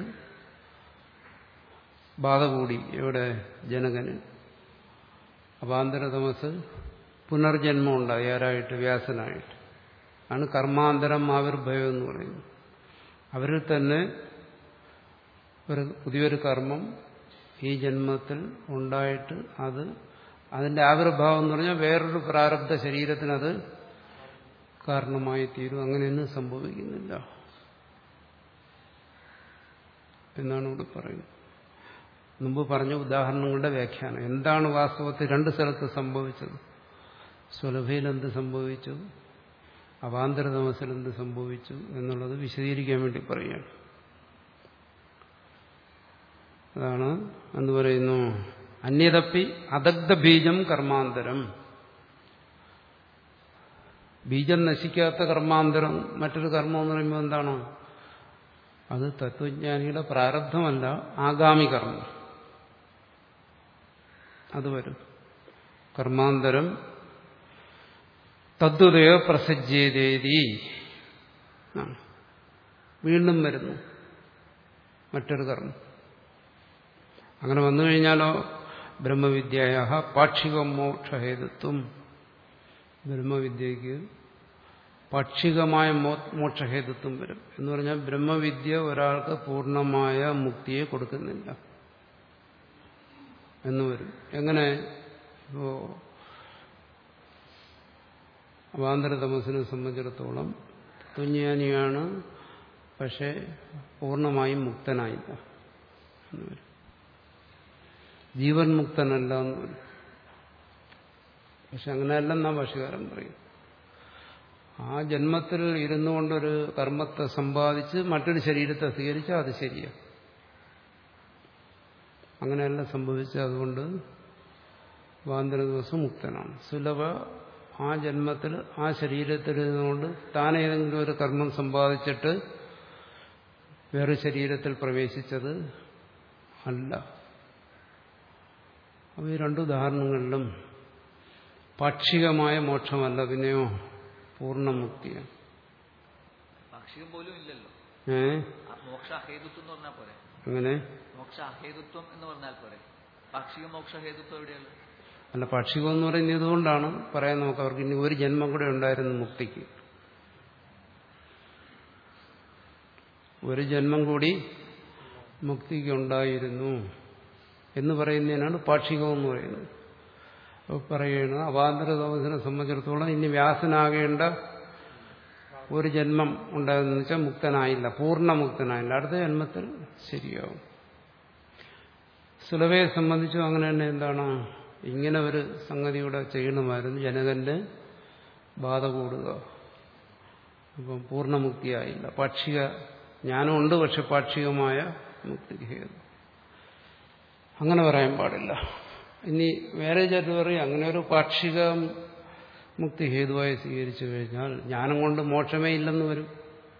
ബാധ കൂടി ഇവിടെ ജനകന് അപാന്തര തമസ് പുനർജന്മം ഉണ്ടായി ആരായിട്ട് വ്യാസനായിട്ട് ആണ് കർമാന്തരം ആവിർഭയം എന്ന് പറയുന്നത് അവരിൽ തന്നെ ഒരു പുതിയൊരു കർമ്മം ഈ ജന്മത്തിൽ ഉണ്ടായിട്ട് അത് അതിന്റെ ആവിർഭാവം എന്ന് പറഞ്ഞാൽ വേറൊരു പ്രാരബ്ധ ശരീരത്തിനത് കാരണമായി തീരും അങ്ങനെയൊന്നും സംഭവിക്കുന്നില്ല എന്നാണ് ഇവിടെ പറയുന്നത് മുമ്പ് പറഞ്ഞ ഉദാഹരണങ്ങളുടെ വ്യാഖ്യാനം എന്താണ് വാസ്തവത്തിൽ രണ്ട് സ്ഥലത്ത് സംഭവിച്ചത് സുലഭയിൽ എന്ത് സംഭവിച്ചു അവാന്തരതമസിൽ എന്ത് സംഭവിച്ചു എന്നുള്ളത് വിശദീകരിക്കാൻ വേണ്ടി പറയുകയാണ് അതാണ് എന്ന് പറയുന്നു അന്യതപ്പി അദഗ്ധ ബീജം കർമാന്തരം ബീജം നശിക്കാത്ത കർമാന്തരം മറ്റൊരു കർമ്മം എന്ന് പറയുമ്പോൾ എന്താണ് അത് തത്വജ്ഞാനിയുടെ പ്രാരബ്ധമല്ല ആഗാമി കർമ്മം അത് വരും കർമാന്തരം തദ്വതയോ പ്രസജ്യേതേതി വീണ്ടും വരുന്നു മറ്റൊരു കർമ്മം അങ്ങനെ വന്നു കഴിഞ്ഞാലോ ബ്രഹ്മവിദ്യയ പാക്ഷിക മോക്ഷഹേതുത്വം ബ്രഹ്മവിദ്യക്ക് പാക്ഷികമായ മോക്ഷഹേതുത്വം വരും എന്ന് പറഞ്ഞാൽ ബ്രഹ്മവിദ്യ ഒരാൾക്ക് പൂർണ്ണമായ മുക്തിയെ കൊടുക്കുന്നില്ല എന്ന് വരും എങ്ങനെ ഇപ്പോ അവാന്തര തമസിനെ സംബന്ധിച്ചിടത്തോളം തുഞ്ഞാനിയാണ് പക്ഷെ പൂർണ്ണമായും മുക്തനായില്ല എന്ന് വരും ജീവൻ മുക്തനല്ല എന്ന് വരും പക്ഷെ അങ്ങനെയല്ലെന്നാ ഭാഷകാരൻ പറയും ആ ജന്മത്തിൽ ഇരുന്നു കൊണ്ടൊരു കർമ്മത്തെ സമ്പാദിച്ച് മറ്റൊരു ശരീരത്തെ സ്വീകരിച്ചാൽ അത് ശരിയാണ് അങ്ങനെയല്ല സംഭവിച്ചത് അതുകൊണ്ട് വാന്തര ദിവസം മുക്തനാണ് സുലഭ ആ ജന്മത്തിൽ ആ ശരീരത്തിൽ ഇരുന്നുകൊണ്ട് താൻ ഏതെങ്കിലും ഒരു കർമ്മം സമ്പാദിച്ചിട്ട് വേറെ ശരീരത്തിൽ പ്രവേശിച്ചത് അല്ല അപ്പോൾ ഈ രണ്ട് ഉദാഹരണങ്ങളിലും പാക്ഷികമായ മോക്ഷമല്ല പിന്നെയോ പൂർണ്ണമുക്തിയാണ് പാക്ഷികം പോലും ഇല്ലല്ലോ ഏ ആ മോക്ഷ അഹേതുത്വം എന്ന് പറഞ്ഞാൽ പോരെ അങ്ങനെ മോക്ഷ അഹേതുത്വം എന്ന് പറഞ്ഞാൽ പോരെ പാക്ഷിക മോക്ഷ ഹേതുത്വം എവിടെയാണ് അല്ല പാക്ഷികം എന്ന് പറയുന്നത് ഇതുകൊണ്ടാണ് പറയാൻ നമുക്ക് അവർക്ക് ഇനി ഒരു ജന്മം കൂടെ ഉണ്ടായിരുന്നു മുക്തിക്ക് ഒരു ജന്മം കൂടി മുക്തിക്ക് ഉണ്ടായിരുന്നു എന്ന് പറയുന്നതിനാണ് പാക്ഷികം എന്ന് പറയുന്നത് അപ്പോൾ പറയുന്നത് അവാന്തര തമസിനെ സംബന്ധിച്ചിടത്തോളം ഇനി വ്യാസനാകേണ്ട ഒരു ജന്മം ഉണ്ടായെന്ന് വെച്ചാൽ മുക്തനായില്ല പൂർണ്ണമുക്തനായില്ല അടുത്ത ജന്മത്തിൽ ശരിയാവും സുലഭയെ സംബന്ധിച്ചും അങ്ങനെ തന്നെ എന്താണ് ഇങ്ങനെ ഒരു സംഗതിയുടെ ചെയ്യണമായിരുന്നു ജനകന്റെ ബാധ കൂടുക അപ്പം പൂർണ്ണമുക്തിയായില്ല പാക്ഷിക ജ്ഞാനമുണ്ട് പക്ഷെ പാക്ഷികമായ മുക്തി ഹേതു അങ്ങനെ പറയാൻ പാടില്ല ഇനി വേറെ ചിലർ പറയും അങ്ങനെ ഒരു പാക്ഷിക മുക്തി ഹേതുവായി സ്വീകരിച്ചു കഴിഞ്ഞാൽ ജ്ഞാനം കൊണ്ട് മോക്ഷമേ ഇല്ലെന്ന് വരും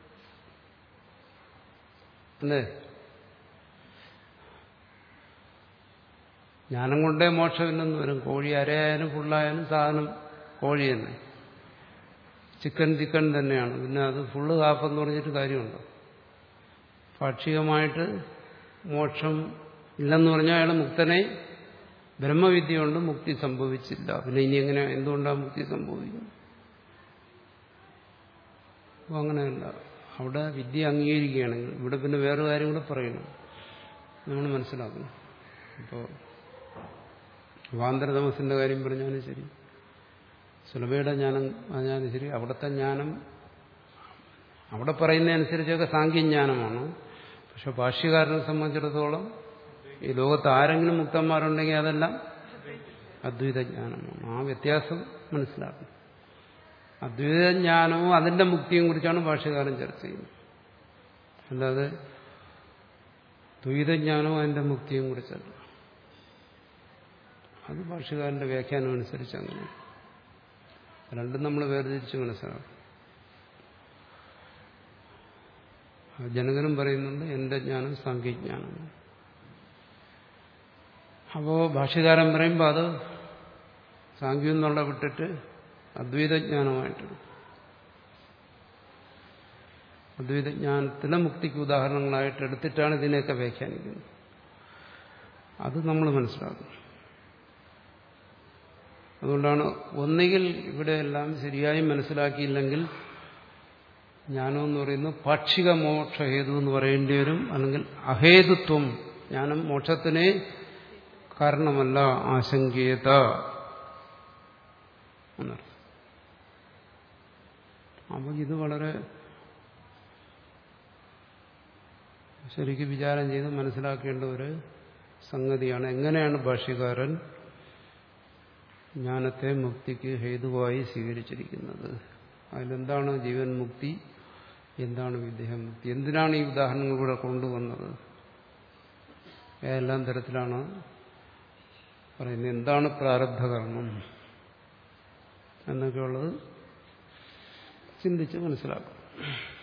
അല്ലേ ജ്ഞാനം കൊണ്ടേ മോക്ഷമില്ലെന്ന് വരും കോഴി അരയായാലും ഫുള്ളായാലും സാധനം കോഴി തന്നെ ചിക്കൻ ചിക്കൻ തന്നെയാണ് പിന്നെ അത് ഫുള്ള് കാപ്പെന്ന് പറഞ്ഞിട്ട് കാര്യമുണ്ടോ പാക്ഷികമായിട്ട് മോക്ഷം ഇല്ലെന്ന് പറഞ്ഞാൽ അയാൾ മുക്തനെ ബ്രഹ്മവിദ്യ കൊണ്ട് മുക്തി സംഭവിച്ചില്ല പിന്നെ ഇനി എങ്ങനെ എന്തുകൊണ്ടാണ് മുക്തി സംഭവിക്കുന്നത് അപ്പോൾ അങ്ങനെയല്ല അവിടെ വിദ്യ അംഗീകരിക്കുകയാണെങ്കിൽ ഇവിടെ പിന്നെ വേറെ കാര്യം കൂടെ പറയണം നമ്മൾ മനസ്സിലാക്കണം ഇപ്പോൾ വാന്തരതമസിന്റെ കാര്യം പറഞ്ഞാലും ശരി സുലഭയുടെ ജ്ഞാനം പറഞ്ഞാലും ശരി അവിടുത്തെ ജ്ഞാനം അവിടെ പറയുന്നതനുസരിച്ചൊക്കെ സാങ്കേജ്ഞാനമാണ് പക്ഷെ ഭാഷ്യകാരനെ സംബന്ധിച്ചിടത്തോളം ഈ ലോകത്ത് ആരെങ്കിലും മുക്തന്മാരുണ്ടെങ്കിൽ അതെല്ലാം അദ്വൈത ജ്ഞാനമാണ് ആ വ്യത്യാസം മനസ്സിലാക്കണം അദ്വൈത ജ്ഞാനവും അതിന്റെ മുക്തിയും കുറിച്ചാണ് ഭാഷ്യകാരൻ ചർച്ച ചെയ്യുന്നത് അല്ലാതെ ദ്വൈതജ്ഞാനവും അതിന്റെ മുക്തിയും കുറിച്ചല്ല അത് ഭാഷകാരന്റെ വ്യാഖ്യാനം അനുസരിച്ച് അങ്ങനെ രണ്ടും നമ്മൾ വേർതിരിച്ച് മനസ്സിലാക്കും ജനകനും പറയുന്നുണ്ട് എന്റെ ജ്ഞാനം സാങ്കേജ്ഞാനമാണ് അപ്പോ ഭാഷ്യകാരൻ പറയുമ്പോൾ അത് സാങ്കേതികം എന്നുള്ള വിട്ടിട്ട് അദ്വൈതജ്ഞാനമായിട്ട് അദ്വൈതജ്ഞാനത്തിലെ മുക്തിക്ക് ഉദാഹരണങ്ങളായിട്ട് എടുത്തിട്ടാണ് ഇതിനെയൊക്കെ വ്യാഖ്യാനിക്കുന്നത് അത് നമ്മൾ മനസ്സിലാക്കണം അതുകൊണ്ടാണ് ഒന്നുകിൽ ഇവിടെയെല്ലാം ശരിയായി മനസ്സിലാക്കിയില്ലെങ്കിൽ ജ്ഞാനം എന്ന് പറയുന്നത് പാക്ഷിക മോക്ഷ ഹേതു എന്ന് പറയേണ്ടി വരും അല്ലെങ്കിൽ അഹേതുത്വം ജ്ഞാനം മോക്ഷത്തിനെ കാരണമല്ല ആശങ്കേത എന്നർത്ഥം അപ്പോൾ ഇത് വളരെ ശരിക്കും വിചാരം ചെയ്ത് മനസ്സിലാക്കേണ്ട ഒരു സംഗതിയാണ് എങ്ങനെയാണ് ഭാഷ്യകാരൻ ജ്ഞാനത്തെ മുക്തിക്ക് ഹേതുവായി സ്വീകരിച്ചിരിക്കുന്നത് അതിലെന്താണ് ജീവൻ മുക്തി എന്താണ് വിദേഹം മുക്തി എന്തിനാണ് ഈ ഉദാഹരണങ്ങൾ ഇവിടെ കൊണ്ടുവന്നത് ഏതെല്ലാം തരത്തിലാണ് പറയുന്നത് എന്താണ് പ്രാരബ്ധകർമ്മം എന്നൊക്കെയുള്ളത് ചിന്തിച്ച് മനസ്സിലാക്കും